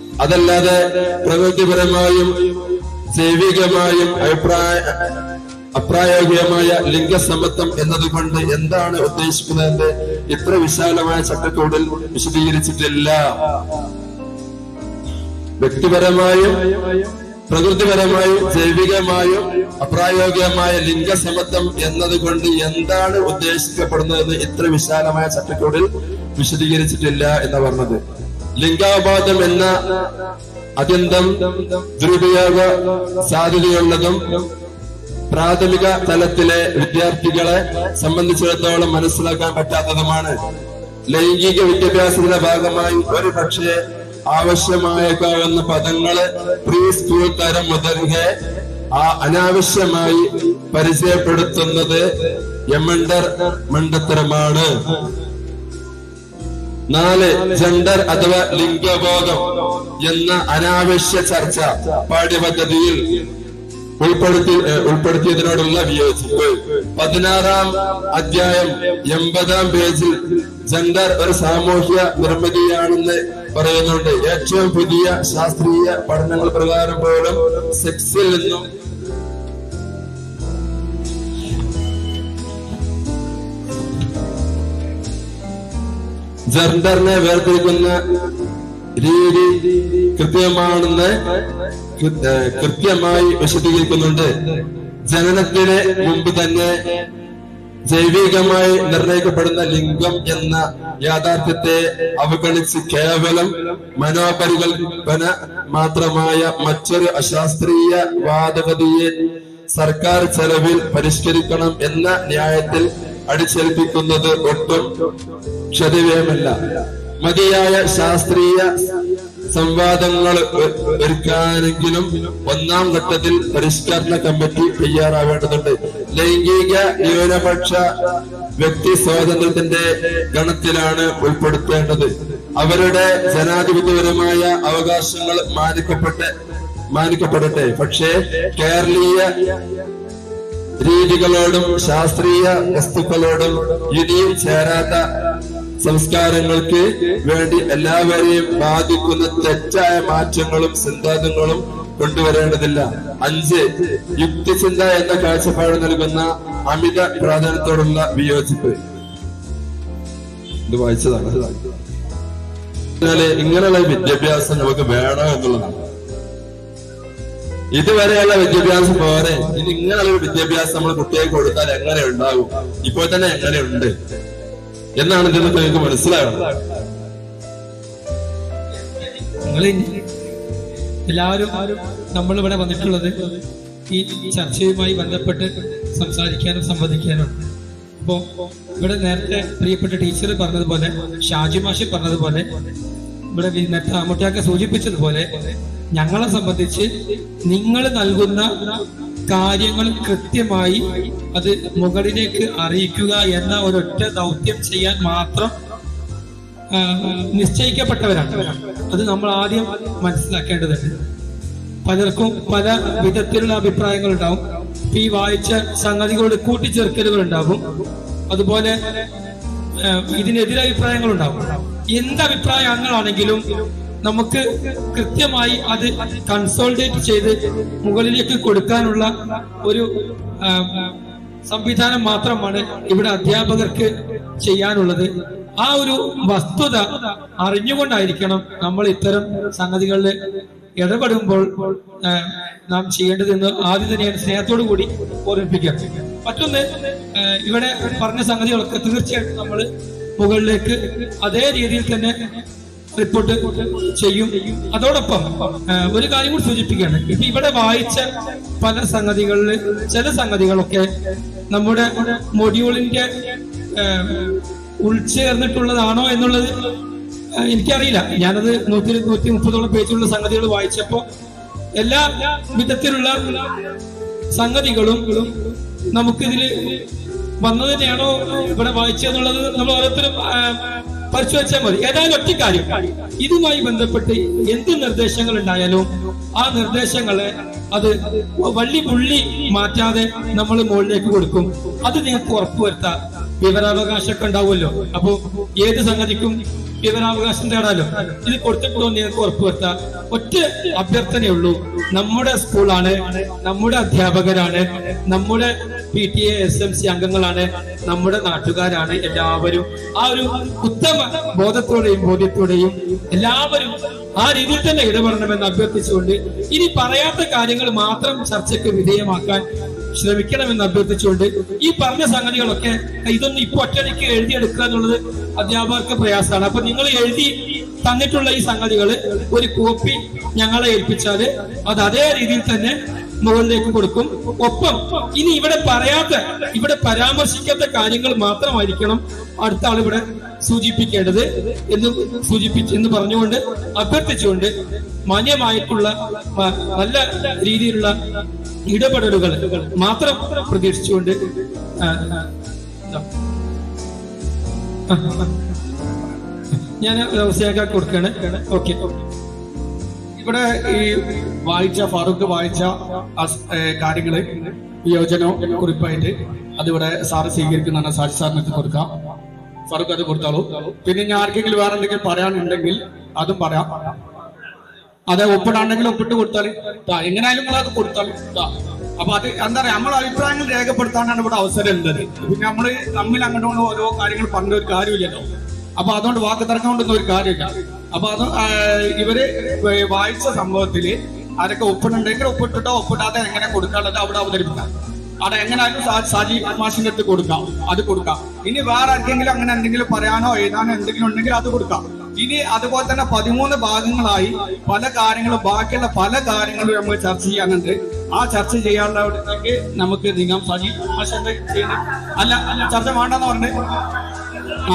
Speaker 9: അതല്ലാതെ പ്രകൃതിപരമായും ജൈവികമായും അഭിപ്രായ അപ്രായോഗികമായ ലിംഗസമത്വം എന്നതുകൊണ്ട് എന്താണ് ഉദ്ദേശിക്കുന്നത് ഇത്ര വിശാലമായ ചട്ടക്കൂടിൽ വിശദീകരിച്ചിട്ടില്ല വ്യക്തിപരമായും പ്രകൃതിപരമായും ജൈവികമായും അപ്രായോഗികമായ ലിംഗസമത്വം എന്നതുകൊണ്ട് എന്താണ് ഉദ്ദേശിക്കപ്പെടുന്നതെന്ന് ഇത്ര വിശാലമായ ചട്ടക്കൂടിൽ വിശദീകരിച്ചിട്ടില്ല എന്ന് പറഞ്ഞത് ലിംഗാബാധം എന്ന അത്യന്തം ദുരുപയോഗ സാധ്യതയുള്ളതും പ്രാഥമിക തലത്തിലെ വിദ്യാർത്ഥികളെ സംബന്ധിച്ചിടത്തോളം മനസ്സിലാക്കാൻ പറ്റാത്തതുമാണ് ലൈംഗിക വിദ്യാഭ്യാസത്തിന്റെ ഭാഗമായി ഒരു പക്ഷേ ആവശ്യമായേക്കാവുന്ന പദങ്ങള് പ്രീ സ്കൂൾ തരം മുതൽകെ ആ അനാവശ്യമായി പരിചയപ്പെടുത്തുന്നത് യമണ്ടർ മണ്ടത്തരമാണ് നാല് ജെൻഡർ അഥവാ ലിംഗബോധം എന്ന അനാവശ്യ ചർച്ച പാഠ്യപദ്ധതിയിൽ ഉൾപ്പെടുത്തി ഏഹ് ഉൾപ്പെടുത്തിയതിനോടുള്ള വിയോജിപ്പ് പതിനാറാം അധ്യായം എൺപതാം പേജിൽ ജെൻഡർ ഒരു സാമൂഹ്യ നിർമ്മിതിയാണെന്ന് പറയുന്നുണ്ട് ഏറ്റവും പുതിയ ശാസ്ത്രീയ പഠനങ്ങൾ പ്രകാരം പോലും സെക്സിൽ നിന്നും ജെൻഡറിനെ വേർതിരിക്കുന്ന രീതി കൃത്യമാണെന്ന് കൃ- ഏഹ് കൃത്യമായി വിശദീകരിക്കുന്നുണ്ട് ജനനത്തിന് മുമ്പ് തന്നെ ജൈവികമായി നിർണയിക്കപ്പെടുന്ന ലിംഗം എന്ന യാഥാർത്ഥ്യത്തെ അവഗണിച്ച് കേവലം മനോപരികൽപ്പന മാത്രമായ മറ്റൊരു അശാസ്ത്രീയ വാദഗതിയെ സർക്കാർ ചെലവിൽ പരിഷ്കരിക്കണം എന്ന ന്യായത്തിൽ അടിച്ചേൽപ്പിക്കുന്നത് ഒട്ടും ക്ഷതിവ്യമല്ല മതിയായ ശാസ്ത്രീയ സംവാദങ്ങൾ ഒ- ഒരുക്കാനെങ്കിലും ഒന്നാം ഘട്ടത്തിൽ പരിഷ്കരണ കമ്മിറ്റി തയ്യാറാവേണ്ടതുണ്ട് ലൈംഗിക ന്യൂനപക്ഷ വ്യക്തി സ്വാതന്ത്ര്യത്തിന്റെ ഗണത്തിലാണ് ഉൾപ്പെടുത്തേണ്ടത് അവരുടെ ജനാധിപത്യപരമായ അവകാശങ്ങൾ മാനിക്കപ്പെട്ട് മാനിക്കപ്പെടട്ടെ പക്ഷേ കേരളീയ രീതികളോടും ശാസ്ത്രീയ വസ്തുക്കളോടും ഇനിയും ചേരാത്ത സംസ്കാരങ്ങൾക്ക് വേണ്ടി എല്ലാവരെയും ബാധിക്കുന്ന തെറ്റായ മാറ്റങ്ങളും സിദ്ധാന്തങ്ങളും കൊണ്ടുവരേണ്ടതില്ല അഞ്ച് യുക്തിചിന്ത എന്ന കാഴ്ചപ്പാട് നൽകുന്ന അമിത പ്രാധാന്യത്തോടുള്ള വിയോജിപ്പ് ഇത് വായിച്ചതാണ് എന്നാല് ഇങ്ങനെയുള്ള വിദ്യാഭ്യാസം നമുക്ക് വേണം എന്നുള്ളതാണ് ഇതുവരെയുള്ള വിദ്യാഭ്യാസം പോരെ ഇനി ഇങ്ങനെയുള്ള ഒരു വിദ്യാഭ്യാസം നമ്മൾ കുട്ടികൾക്ക് കൊടുത്താൽ എങ്ങനെ ഉണ്ടാകും ഇപ്പോൾ തന്നെ എങ്ങനെയുണ്ട് എന്നാണ് ഇതിൽ നിന്ന് നിങ്ങൾക്ക് മനസ്സിലാകുന്നത്
Speaker 1: നിങ്ങൾ എല്ലാവരും നമ്മളിവിടെ വന്നിട്ടുള്ളത് ഈ ചർച്ചയുമായി ബന്ധപ്പെട്ട് സംസാരിക്കാനും സംവദിക്കാനും അപ്പോ ഇവിടെ നേരത്തെ പ്രിയപ്പെട്ട ടീച്ചർ പറഞ്ഞതുപോലെ ഷാജി മാഷി പറഞ്ഞതുപോലെ ഇവിടെ വി- നേരത്തെ അമ്മൂട്ടിയൊക്കെ സൂചിപ്പിച്ചതുപോലെ ഞങ്ങളെ സംബന്ധിച്ച് നിങ്ങൾ നൽകുന്ന കാര്യങ്ങൾ കൃത്യമായി അത് മുകളിലേക്ക് അറിയിക്കുക എന്ന ഒരൊറ്റ ദൗത്യം ചെയ്യാൻ മാത്രം ആ, നിശ്ചയിക്കപ്പെട്ടവരാണ് അത് നമ്മൾ ആദ്യം മനസ്സിലാക്കേണ്ടതുണ്ട് പലർക്കും പല വിധത്തിലുള്ള അഭിപ്രായങ്ങൾ ഉണ്ടാവും ഈ വായിച്ച സംഗതികളോട് കൂട്ടിച്ചേർക്കലുകൾ ഉണ്ടാകും അതുപോലെ ആ, ഇതിനെതിരെ അഭിപ്രായങ്ങൾ ഉണ്ടാവും എന്ത് അഭിപ്രായങ്ങളാണെങ്കിലും നമുക്ക് കൃത്യമായി അത് കൺസോൾട്ടേറ്റ് ചെയ്ത് മുകളിലേക്ക് കൊടുക്കാനുള്ള ഒരു ആ, സംവിധാനം മാത്രമാണ് ഇവിടെ അധ്യാപകർക്ക് ചെയ്യാനുള്ളത് ആ ഒരു വസ്തുത അറിഞ്ഞുകൊണ്ടായിരിക്കണം നമ്മൾ ഇത്തരം സംഗതികളിൽ ഇടപെടുമ്പോൾ ആ, നാം ചെയ്യേണ്ടതെന്ന് ആദ്യം തന്നെയാണ് സ്നേഹത്തോടു കൂടി ഓർമ്മിപ്പിക്കുക മറ്റൊന്ന് ആ, ഇവിടെ പറഞ്ഞ സംഗതികളൊക്കെ തീർച്ചയായിട്ടും നമ്മൾ മുകളിലേക്ക് അതേ രീതിയിൽ തന്നെ റിപ്പോർട്ട് ചെയ്യും അതോടൊപ്പം ആ, ഒരു കാര്യം കൂടി സൂചിപ്പിക്കുകയാണ് ഇപ്പൊ ഇവിടെ വായിച്ച പല സംഗതികളിൽ ചില സംഗതികളൊക്കെ നമ്മുടെ മൊഡ്യൂളിന്റെ ആ, ഉൾച്ചേർന്നിട്ടുള്ളതാണോ എന്നുള്ളത് ആ, എനിക്കറിയില്ല ഞാനത് നൂറ്റി നൂറ്റി മുപ്പതോളം പേജുള്ള സംഗതികൾ വായിച്ചപ്പോ എല്ലാ വിധത്തിലുള്ള സംഗതികളും നമുക്കിതിൽ വന്നത് തന്നെയാണോ ഇവിടെ വായിച്ചതെന്നുള്ളത് നമ്മൾ ഓരോരുത്തരും ആ, പരിശോധിച്ചാൽ മതി ഏതായാലും ഒറ്റ കാര്യം ഇതുമായി ബന്ധപ്പെട്ട് എന്ത് നിർദ്ദേശങ്ങൾ ഉണ്ടായാലും ആ നിർദ്ദേശങ്ങളെ അത് വള്ളി പുള്ളി മാറ്റാതെ നമ്മൾ മുകളിലേക്ക് കൊടുക്കും അത് നിങ്ങൾക്ക് ഉറപ്പുവരുത്താം വിവരാവകാശമൊക്കെ ഉണ്ടാവുമല്ലോ അപ്പൊ ഏത് സംഗതിക്കും വിവരാവകാശം തേടാലോ ഇത് കൊടുത്തിട്ടുണ്ടോ എന്ന് നിങ്ങൾക്ക് ഉറപ്പുവരുത്താം ഒറ്റ അഭ്യർത്ഥനയുള്ളൂ നമ്മുടെ സ്കൂളാണ് നമ്മുടെ അധ്യാപകരാണ് നമ്മുടെ P T A S M C അംഗങ്ങളാണ് നമ്മുടെ നാട്ടുകാരാണ് എല്ലാവരും ആ ഒരു ഉത്തമ ബോധത്തോടെയും ബോധ്യത്തോടെയും എല്ലാവരും ആ രീതിയിൽ തന്നെ ഇടപെടണമെന്ന് അഭ്യർത്ഥിച്ചുകൊണ്ട് ഇനി പറയാത്ത കാര്യങ്ങൾ മാത്രം ചർച്ചയ്ക്ക് വിധേയമാക്കാൻ ശ്രമിക്കണമെന്ന് അഭ്യർത്ഥിച്ചുകൊണ്ട് ഈ പറഞ്ഞ സംഗതികളൊക്കെ ഇതൊന്നും ഇപ്പൊ ഒറ്റയ്ക്ക് എഴുതിയെടുക്കുക എന്നുള്ളത് അധ്യാപകർക്ക് പ്രയാസമാണ് അപ്പൊ നിങ്ങൾ എഴുതി തന്നിട്ടുള്ള ഈ സംഗതികൾ ഒരു കോപ്പി ഞങ്ങളെ ഏൽപ്പിച്ചാല് അത് അതേ രീതിയിൽ തന്നെ മുകളിലേക്ക് കൊടുക്കും ഒപ്പം ഇനി ഇവിടെ പറയാത്ത ഇവിടെ പരാമർശിക്കാത്ത കാര്യങ്ങൾ മാത്രമായിരിക്കണം അടുത്ത ആൾ ഇവിടെ സൂചിപ്പിക്കേണ്ടത് എന്ന് സൂചിപ്പിച്ച് എന്ന് പറഞ്ഞുകൊണ്ട് അഭ്യർത്ഥിച്ചുകൊണ്ട് മാന്യമായിട്ടുള്ള മ- നല്ല രീതിയിലുള്ള ഇടപെടലുകൾ മാത്രം പ്രതീക്ഷിച്ചുകൊണ്ട് ആ, ഇതാ. ആ, ആ. ഞാൻ വ്യവസായക്കാർ കൊടുക്കാണ് ഓക്കെ ഇവിടെ ഈ വായിച്ച ഫാറൂഖ് വായിച്ച അസ്- ഏ, കാര്യങ്ങള് വിയോജനോ കുറിപ്പായിട്ട് അതിവിടെ സാറ് സ്വീകരിക്കുന്നതാണ് സാക്ഷി സാറിന് കൊടുക്കാം ഫാറൂഖ് അത് കൊടുത്താളൂ പിന്നെ ഞാൻ ആർക്കെങ്കിലും വേറെ എന്തെങ്കിലും പറയാനുണ്ടെങ്കിൽ അതും പറയാം അതെ ഒപ്പിടാണെങ്കിൽ ഒപ്പിട്ട് കൊടുത്താൽ എങ്ങനെയായാലും നിങ്ങൾ അത് കൊടുത്താൽ ട്ടാ. അപ്പൊ അത് എന്താ പറയാ നമ്മളെ അഭിപ്രായങ്ങൾ രേഖപ്പെടുത്താനാണ് ഇവിടെ അവസരം ഉള്ളത് പിന്നെ നമ്മൾ തമ്മിൽ അങ്ങോട്ടും ഇങ്ങോട്ടും ഓരോ കാര്യങ്ങൾ പറഞ്ഞ ഒരു കാര്യമില്ലല്ലോ അപ്പൊ അതുകൊണ്ട് വാക്ക് തർക്കം കൊണ്ടൊന്നും ഒരു കാര്യമില്ല അപ്പൊ അത് ആ, ഇവര് വ- വായിച്ച സംഭവത്തില് ആരൊക്കെ ഒപ്പിടുണ്ടെങ്കിൽ ഒപ്പിട്ടിട്ടോ ഒപ്പിടാതെ എങ്ങനെ കൊടുക്കാനുള്ളത് അവിടെ അവതരിപ്പിക്കാം അവിടെ എങ്ങനെയായാലും സാ- സാജി മാഷിന്റെ അടുത്ത് കൊടുക്കാം അത് കൊടുക്കാം ഇനി വേറെ ആർക്കെങ്കിലും അങ്ങനെ എന്തെങ്കിലും പറയാനോ എഴുതാനോ എന്തെങ്കിലും ഉണ്ടെങ്കിൽ അത് കൊടുക്കാം ഇനി അതുപോലെ തന്നെ പതിമൂന്ന് ഭാഗങ്ങളായി പല കാര്യങ്ങളും ബാക്കിയുള്ള പല കാര്യങ്ങളും നമ്മൾ ചർച്ച ചെയ്യാനുണ്ട് ആ ചർച്ച ചെയ്യാനുള്ളവിടത്തേക്ക് നമുക്ക് നീങ്ങാം സാജി മാഷ് എന്താ ചെയ്യുന്നത് അല്ല അല്ല ചർച്ച വേണ്ടെന്ന് പറഞ്ഞേ ആ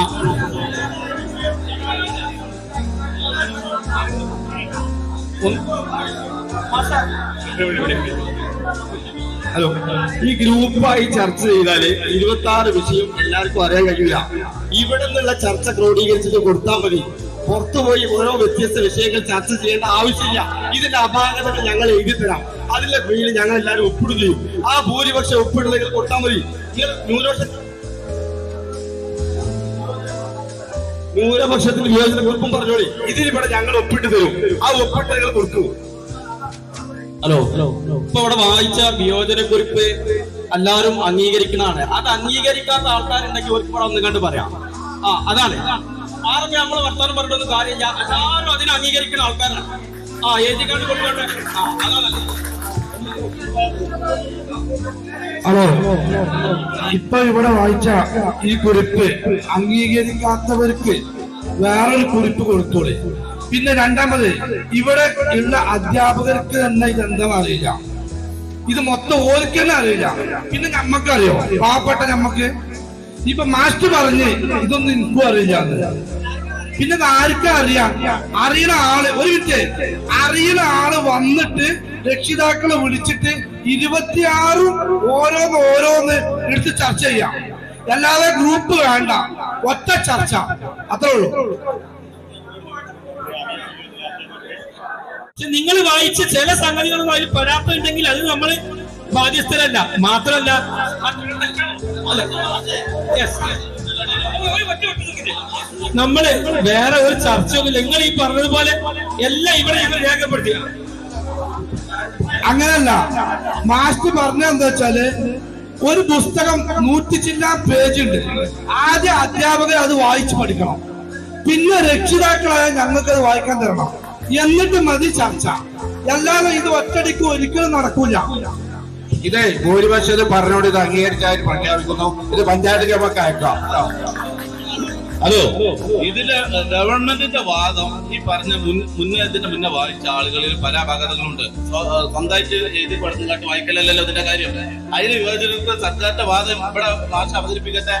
Speaker 7: ഹലോ ഈ ഗ്രൂപ്പായി ചർച്ച ചെയ്താല് ഇരുപത്തി ആറ് വിഷയം എല്ലാവർക്കും അറിയാൻ കഴിയില്ല ഇവിടെ നിന്നുള്ള ചർച്ച ക്രോഡീകരിച്ചിട്ട് കൊടുത്താൽ മതി പുറത്തുപോയി ഓരോ വ്യത്യസ്ത വിഷയങ്ങൾ ചർച്ച ചെയ്യേണ്ട ആവശ്യമില്ല ഇതിന്റെ അപാകതകൾ ഞങ്ങൾ എഴുതി തരാം അതിന്റെ കീഴിൽ ഞങ്ങൾ എല്ലാവരും ഒപ്പിടുകയും ആ ഭൂരിപക്ഷം ഒപ്പിടുന്നതിൽ കൊടുത്താൽ മതി നിങ്ങൾ ന്യൂനപക്ഷ ന്യൂനപക്ഷത്തിന് വിയോജന കുറിപ്പും പറഞ്ഞോളി ഇതിലിവിടെ ഞങ്ങൾ ഒപ്പിട്ട് തരും ആ ഒപ്പിട്ട് നിങ്ങൾ കൊടുക്കൂ
Speaker 1: ഹലോ ഇപ്പൊ ഇവിടെ വായിച്ച വിയോജനക്കുറിപ്പ് എല്ലാവരും അംഗീകരിക്കുന്നതാണ് അത് അംഗീകരിക്കാത്ത ആൾക്കാരുണ്ടെങ്കിൽ ഒരു ഇവിടെ ഒന്ന് കണ്ട് പറയാം ആ അതാണ് ആരും നമ്മൾ വർത്താനം പറഞ്ഞൊന്നും കാര്യമില്ല എല്ലാവരും അതിനെ അംഗീകരിക്കുന്ന ആൾക്കാരാണ് ആ എഴുതി കണ്ട് കൊടുക്കട്ടെ ആ അതാണ്
Speaker 10: ഹലോ ഇപ്പൊ ഇവിടെ വായിച്ച ഈ കുറിപ്പ് അംഗീകരിക്കാത്തവർക്ക് വേറൊരു കുറിപ്പ് കൊടുത്തോളെ പിന്നെ രണ്ടാമത് ഇവിടെ ഉള്ള അധ്യാപകർക്ക് തന്നെ ഇതെന്താ അറിയില്ല ഇത് മൊത്തം ഓർക്ക് തന്നെ അറിയില്ല പിന്നെ നമ്മക്കറിയോ പാവപ്പെട്ട നമ്മക്ക് ഇപ്പൊ മാസ്റ്റർ പറഞ്ഞ് ഇതൊന്നും എനിക്കും അറിയില്ല എന്ന്. പിന്നെ ഇത് ആർക്കാ അറിയാം അറിയുന്ന ആള് ഒരു മിനിറ്റ് അറിയുന്ന ആള് വന്നിട്ട് രക്ഷിതാക്കളെ വിളിച്ചിട്ട് ഇരുപത്തിയാറും ഓരോന്ന് ഓരോന്ന് എടുത്ത് ചർച്ച ചെയ്യാം അല്ലാതെ ഗ്രൂപ്പ് വേണ്ട ഒറ്റ ചർച്ച അത്രേ ഉള്ളൂ
Speaker 1: പക്ഷെ നിങ്ങൾ വായിച്ച ചില സംഗതികളും അതിൽ പെടാത്തുണ്ടെങ്കിൽ അത് നമ്മൾ ബാധ്യസ്ഥരല്ല മാത്രമല്ല അല്ല. Yes. നമ്മള് വേറെ ഒരു ചർച്ചയൊന്നുമില്ല നിങ്ങൾ ഈ പറഞ്ഞതുപോലെ എല്ലാം ഇവിടെ ഞങ്ങൾ രേഖപ്പെടുത്തി
Speaker 10: അങ്ങനല്ല മാസ്റ്റർ പറഞ്ഞ എന്താ വെച്ചാല് ഒരു പുസ്തകം നൂറ്റി ചില്ലാ പേജ് ഉണ്ട് ആദ്യം അധ്യാപകർ അത് വായിച്ചു പഠിക്കണം പിന്നെ രക്ഷിതാക്കളായ ഞങ്ങൾക്ക് അത് വായിക്കാൻ തരണം എന്നിട്ട് മതി ചർച്ച അല്ലാതെ ഇത് ഒറ്റടിക്ക് ഒരിക്കലും നടക്കൂല
Speaker 2: ഇത് ഭൂരിപക്ഷം പറഞ്ഞോട് ഇത് അംഗീകരിച്ചായിട്ട് പ്രഖ്യാപിക്കുന്നു ഇത് പഞ്ചായത്ത് നമുക്ക് അയക്കാം
Speaker 11: ഹലോ ഇതില് ഗവൺമെന്റിന്റെ വാദം ഈ പറഞ്ഞ മുൻ മുന്നേ ഇതിന്റെ മുന്നേ വായിച്ച ആളുകളിൽ പല അപാകതകളുണ്ട് സ്വ- സ്വന്തമായിട്ട് എഴുതി പഠിക്കാട്ട് വായിക്കലല്ലോ ഇതിന്റെ കാര്യം അതിന് വിയോജനത്തിൽ സർക്കാരിന്റെ വാദം ഇവിടെ ഭാഷ അവതരിപ്പിക്കട്ടെ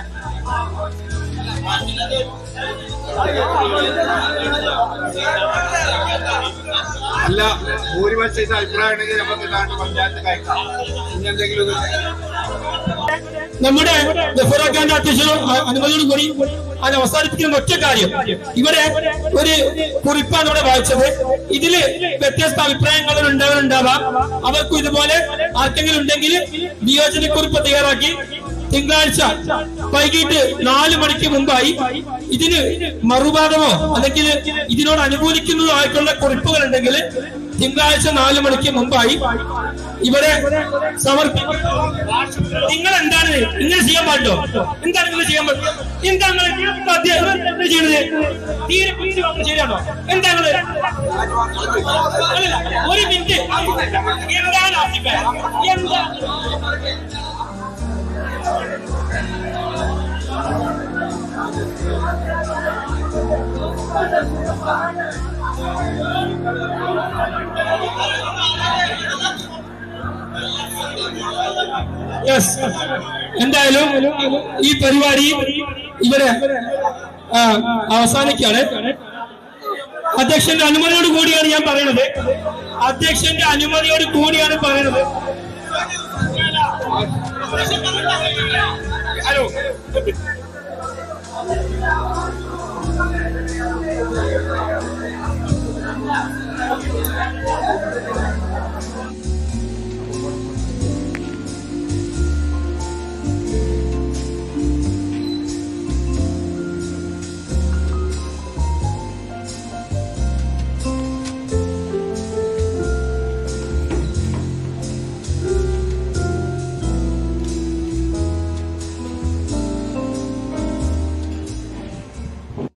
Speaker 2: അല്ല ഭൂരിപക്ഷത്തിന്റെ അഭിപ്രായം ഉണ്ടെങ്കിൽ നമുക്ക് ഇതാണ്ട് പഞ്ചായത്ത് അയക്കാം ഇനി എന്തെങ്കിലും
Speaker 1: നമ്മുടെ ഗഫൂറാഖാന്റെ അധ്യക്ഷ അനുമതിയോട് കൂടി അത് അവസാനിപ്പിക്കുന്ന ഒറ്റ കാര്യം ഇവിടെ ഒരു കുറിപ്പാണ് ഇവിടെ വായിച്ചത് ഇതില് വ്യത്യസ്ത അഭിപ്രായങ്ങൾ ഉണ്ടാവാനുണ്ടാവാം അവർക്കും ഇതുപോലെ ആർക്കെങ്കിലും ഉണ്ടെങ്കിൽ വിയോജനക്കുറിപ്പ് തയ്യാറാക്കി
Speaker 12: തിങ്കളാഴ്ച വൈകിട്ട് നാല് മണിക്ക് മുമ്പായി ഇതിന് മറുഭാഗമോ അല്ലെങ്കിൽ ഇതിനോട് അനുകൂലിക്കുന്നതോ ആയിട്ടുള്ള കുറിപ്പുകൾ ഉണ്ടെങ്കിൽ തിങ്കളാഴ്ച നാല് മണിക്ക് മുമ്പായി ഇവിടെ സമർപ്പിക്കും നിങ്ങൾ എന്താണ് നിങ്ങൾ ചെയ്യാൻ പാടുണ്ടോ എന്താണ് നിങ്ങൾ ചെയ്യാൻ പാടുണ്ടോ എന്താ നിങ്ങൾ അധ്യാപകർ എന്താ ചെയ്യുന്നത് തീരെ കുറിച്ച് മാത്രം ശരിയാണോ എന്താ നിങ്ങള് അല്ലല്ല, ഒരു മിനിറ്റ് എന്താണ് ആസിഫേ? എന്താ യെസ് എന്തായാലും ഈ പരിപാടി ഇവിടെ ആ, അവസാനിക്കാണ് അധ്യക്ഷന്റെ അനുമതിയോട് കൂടിയാണ് ഞാൻ പറയുന്നത് അധ്യക്ഷന്റെ അനുമതിയോട് കൂടിയാണ് പറയുന്നത് ഹലോ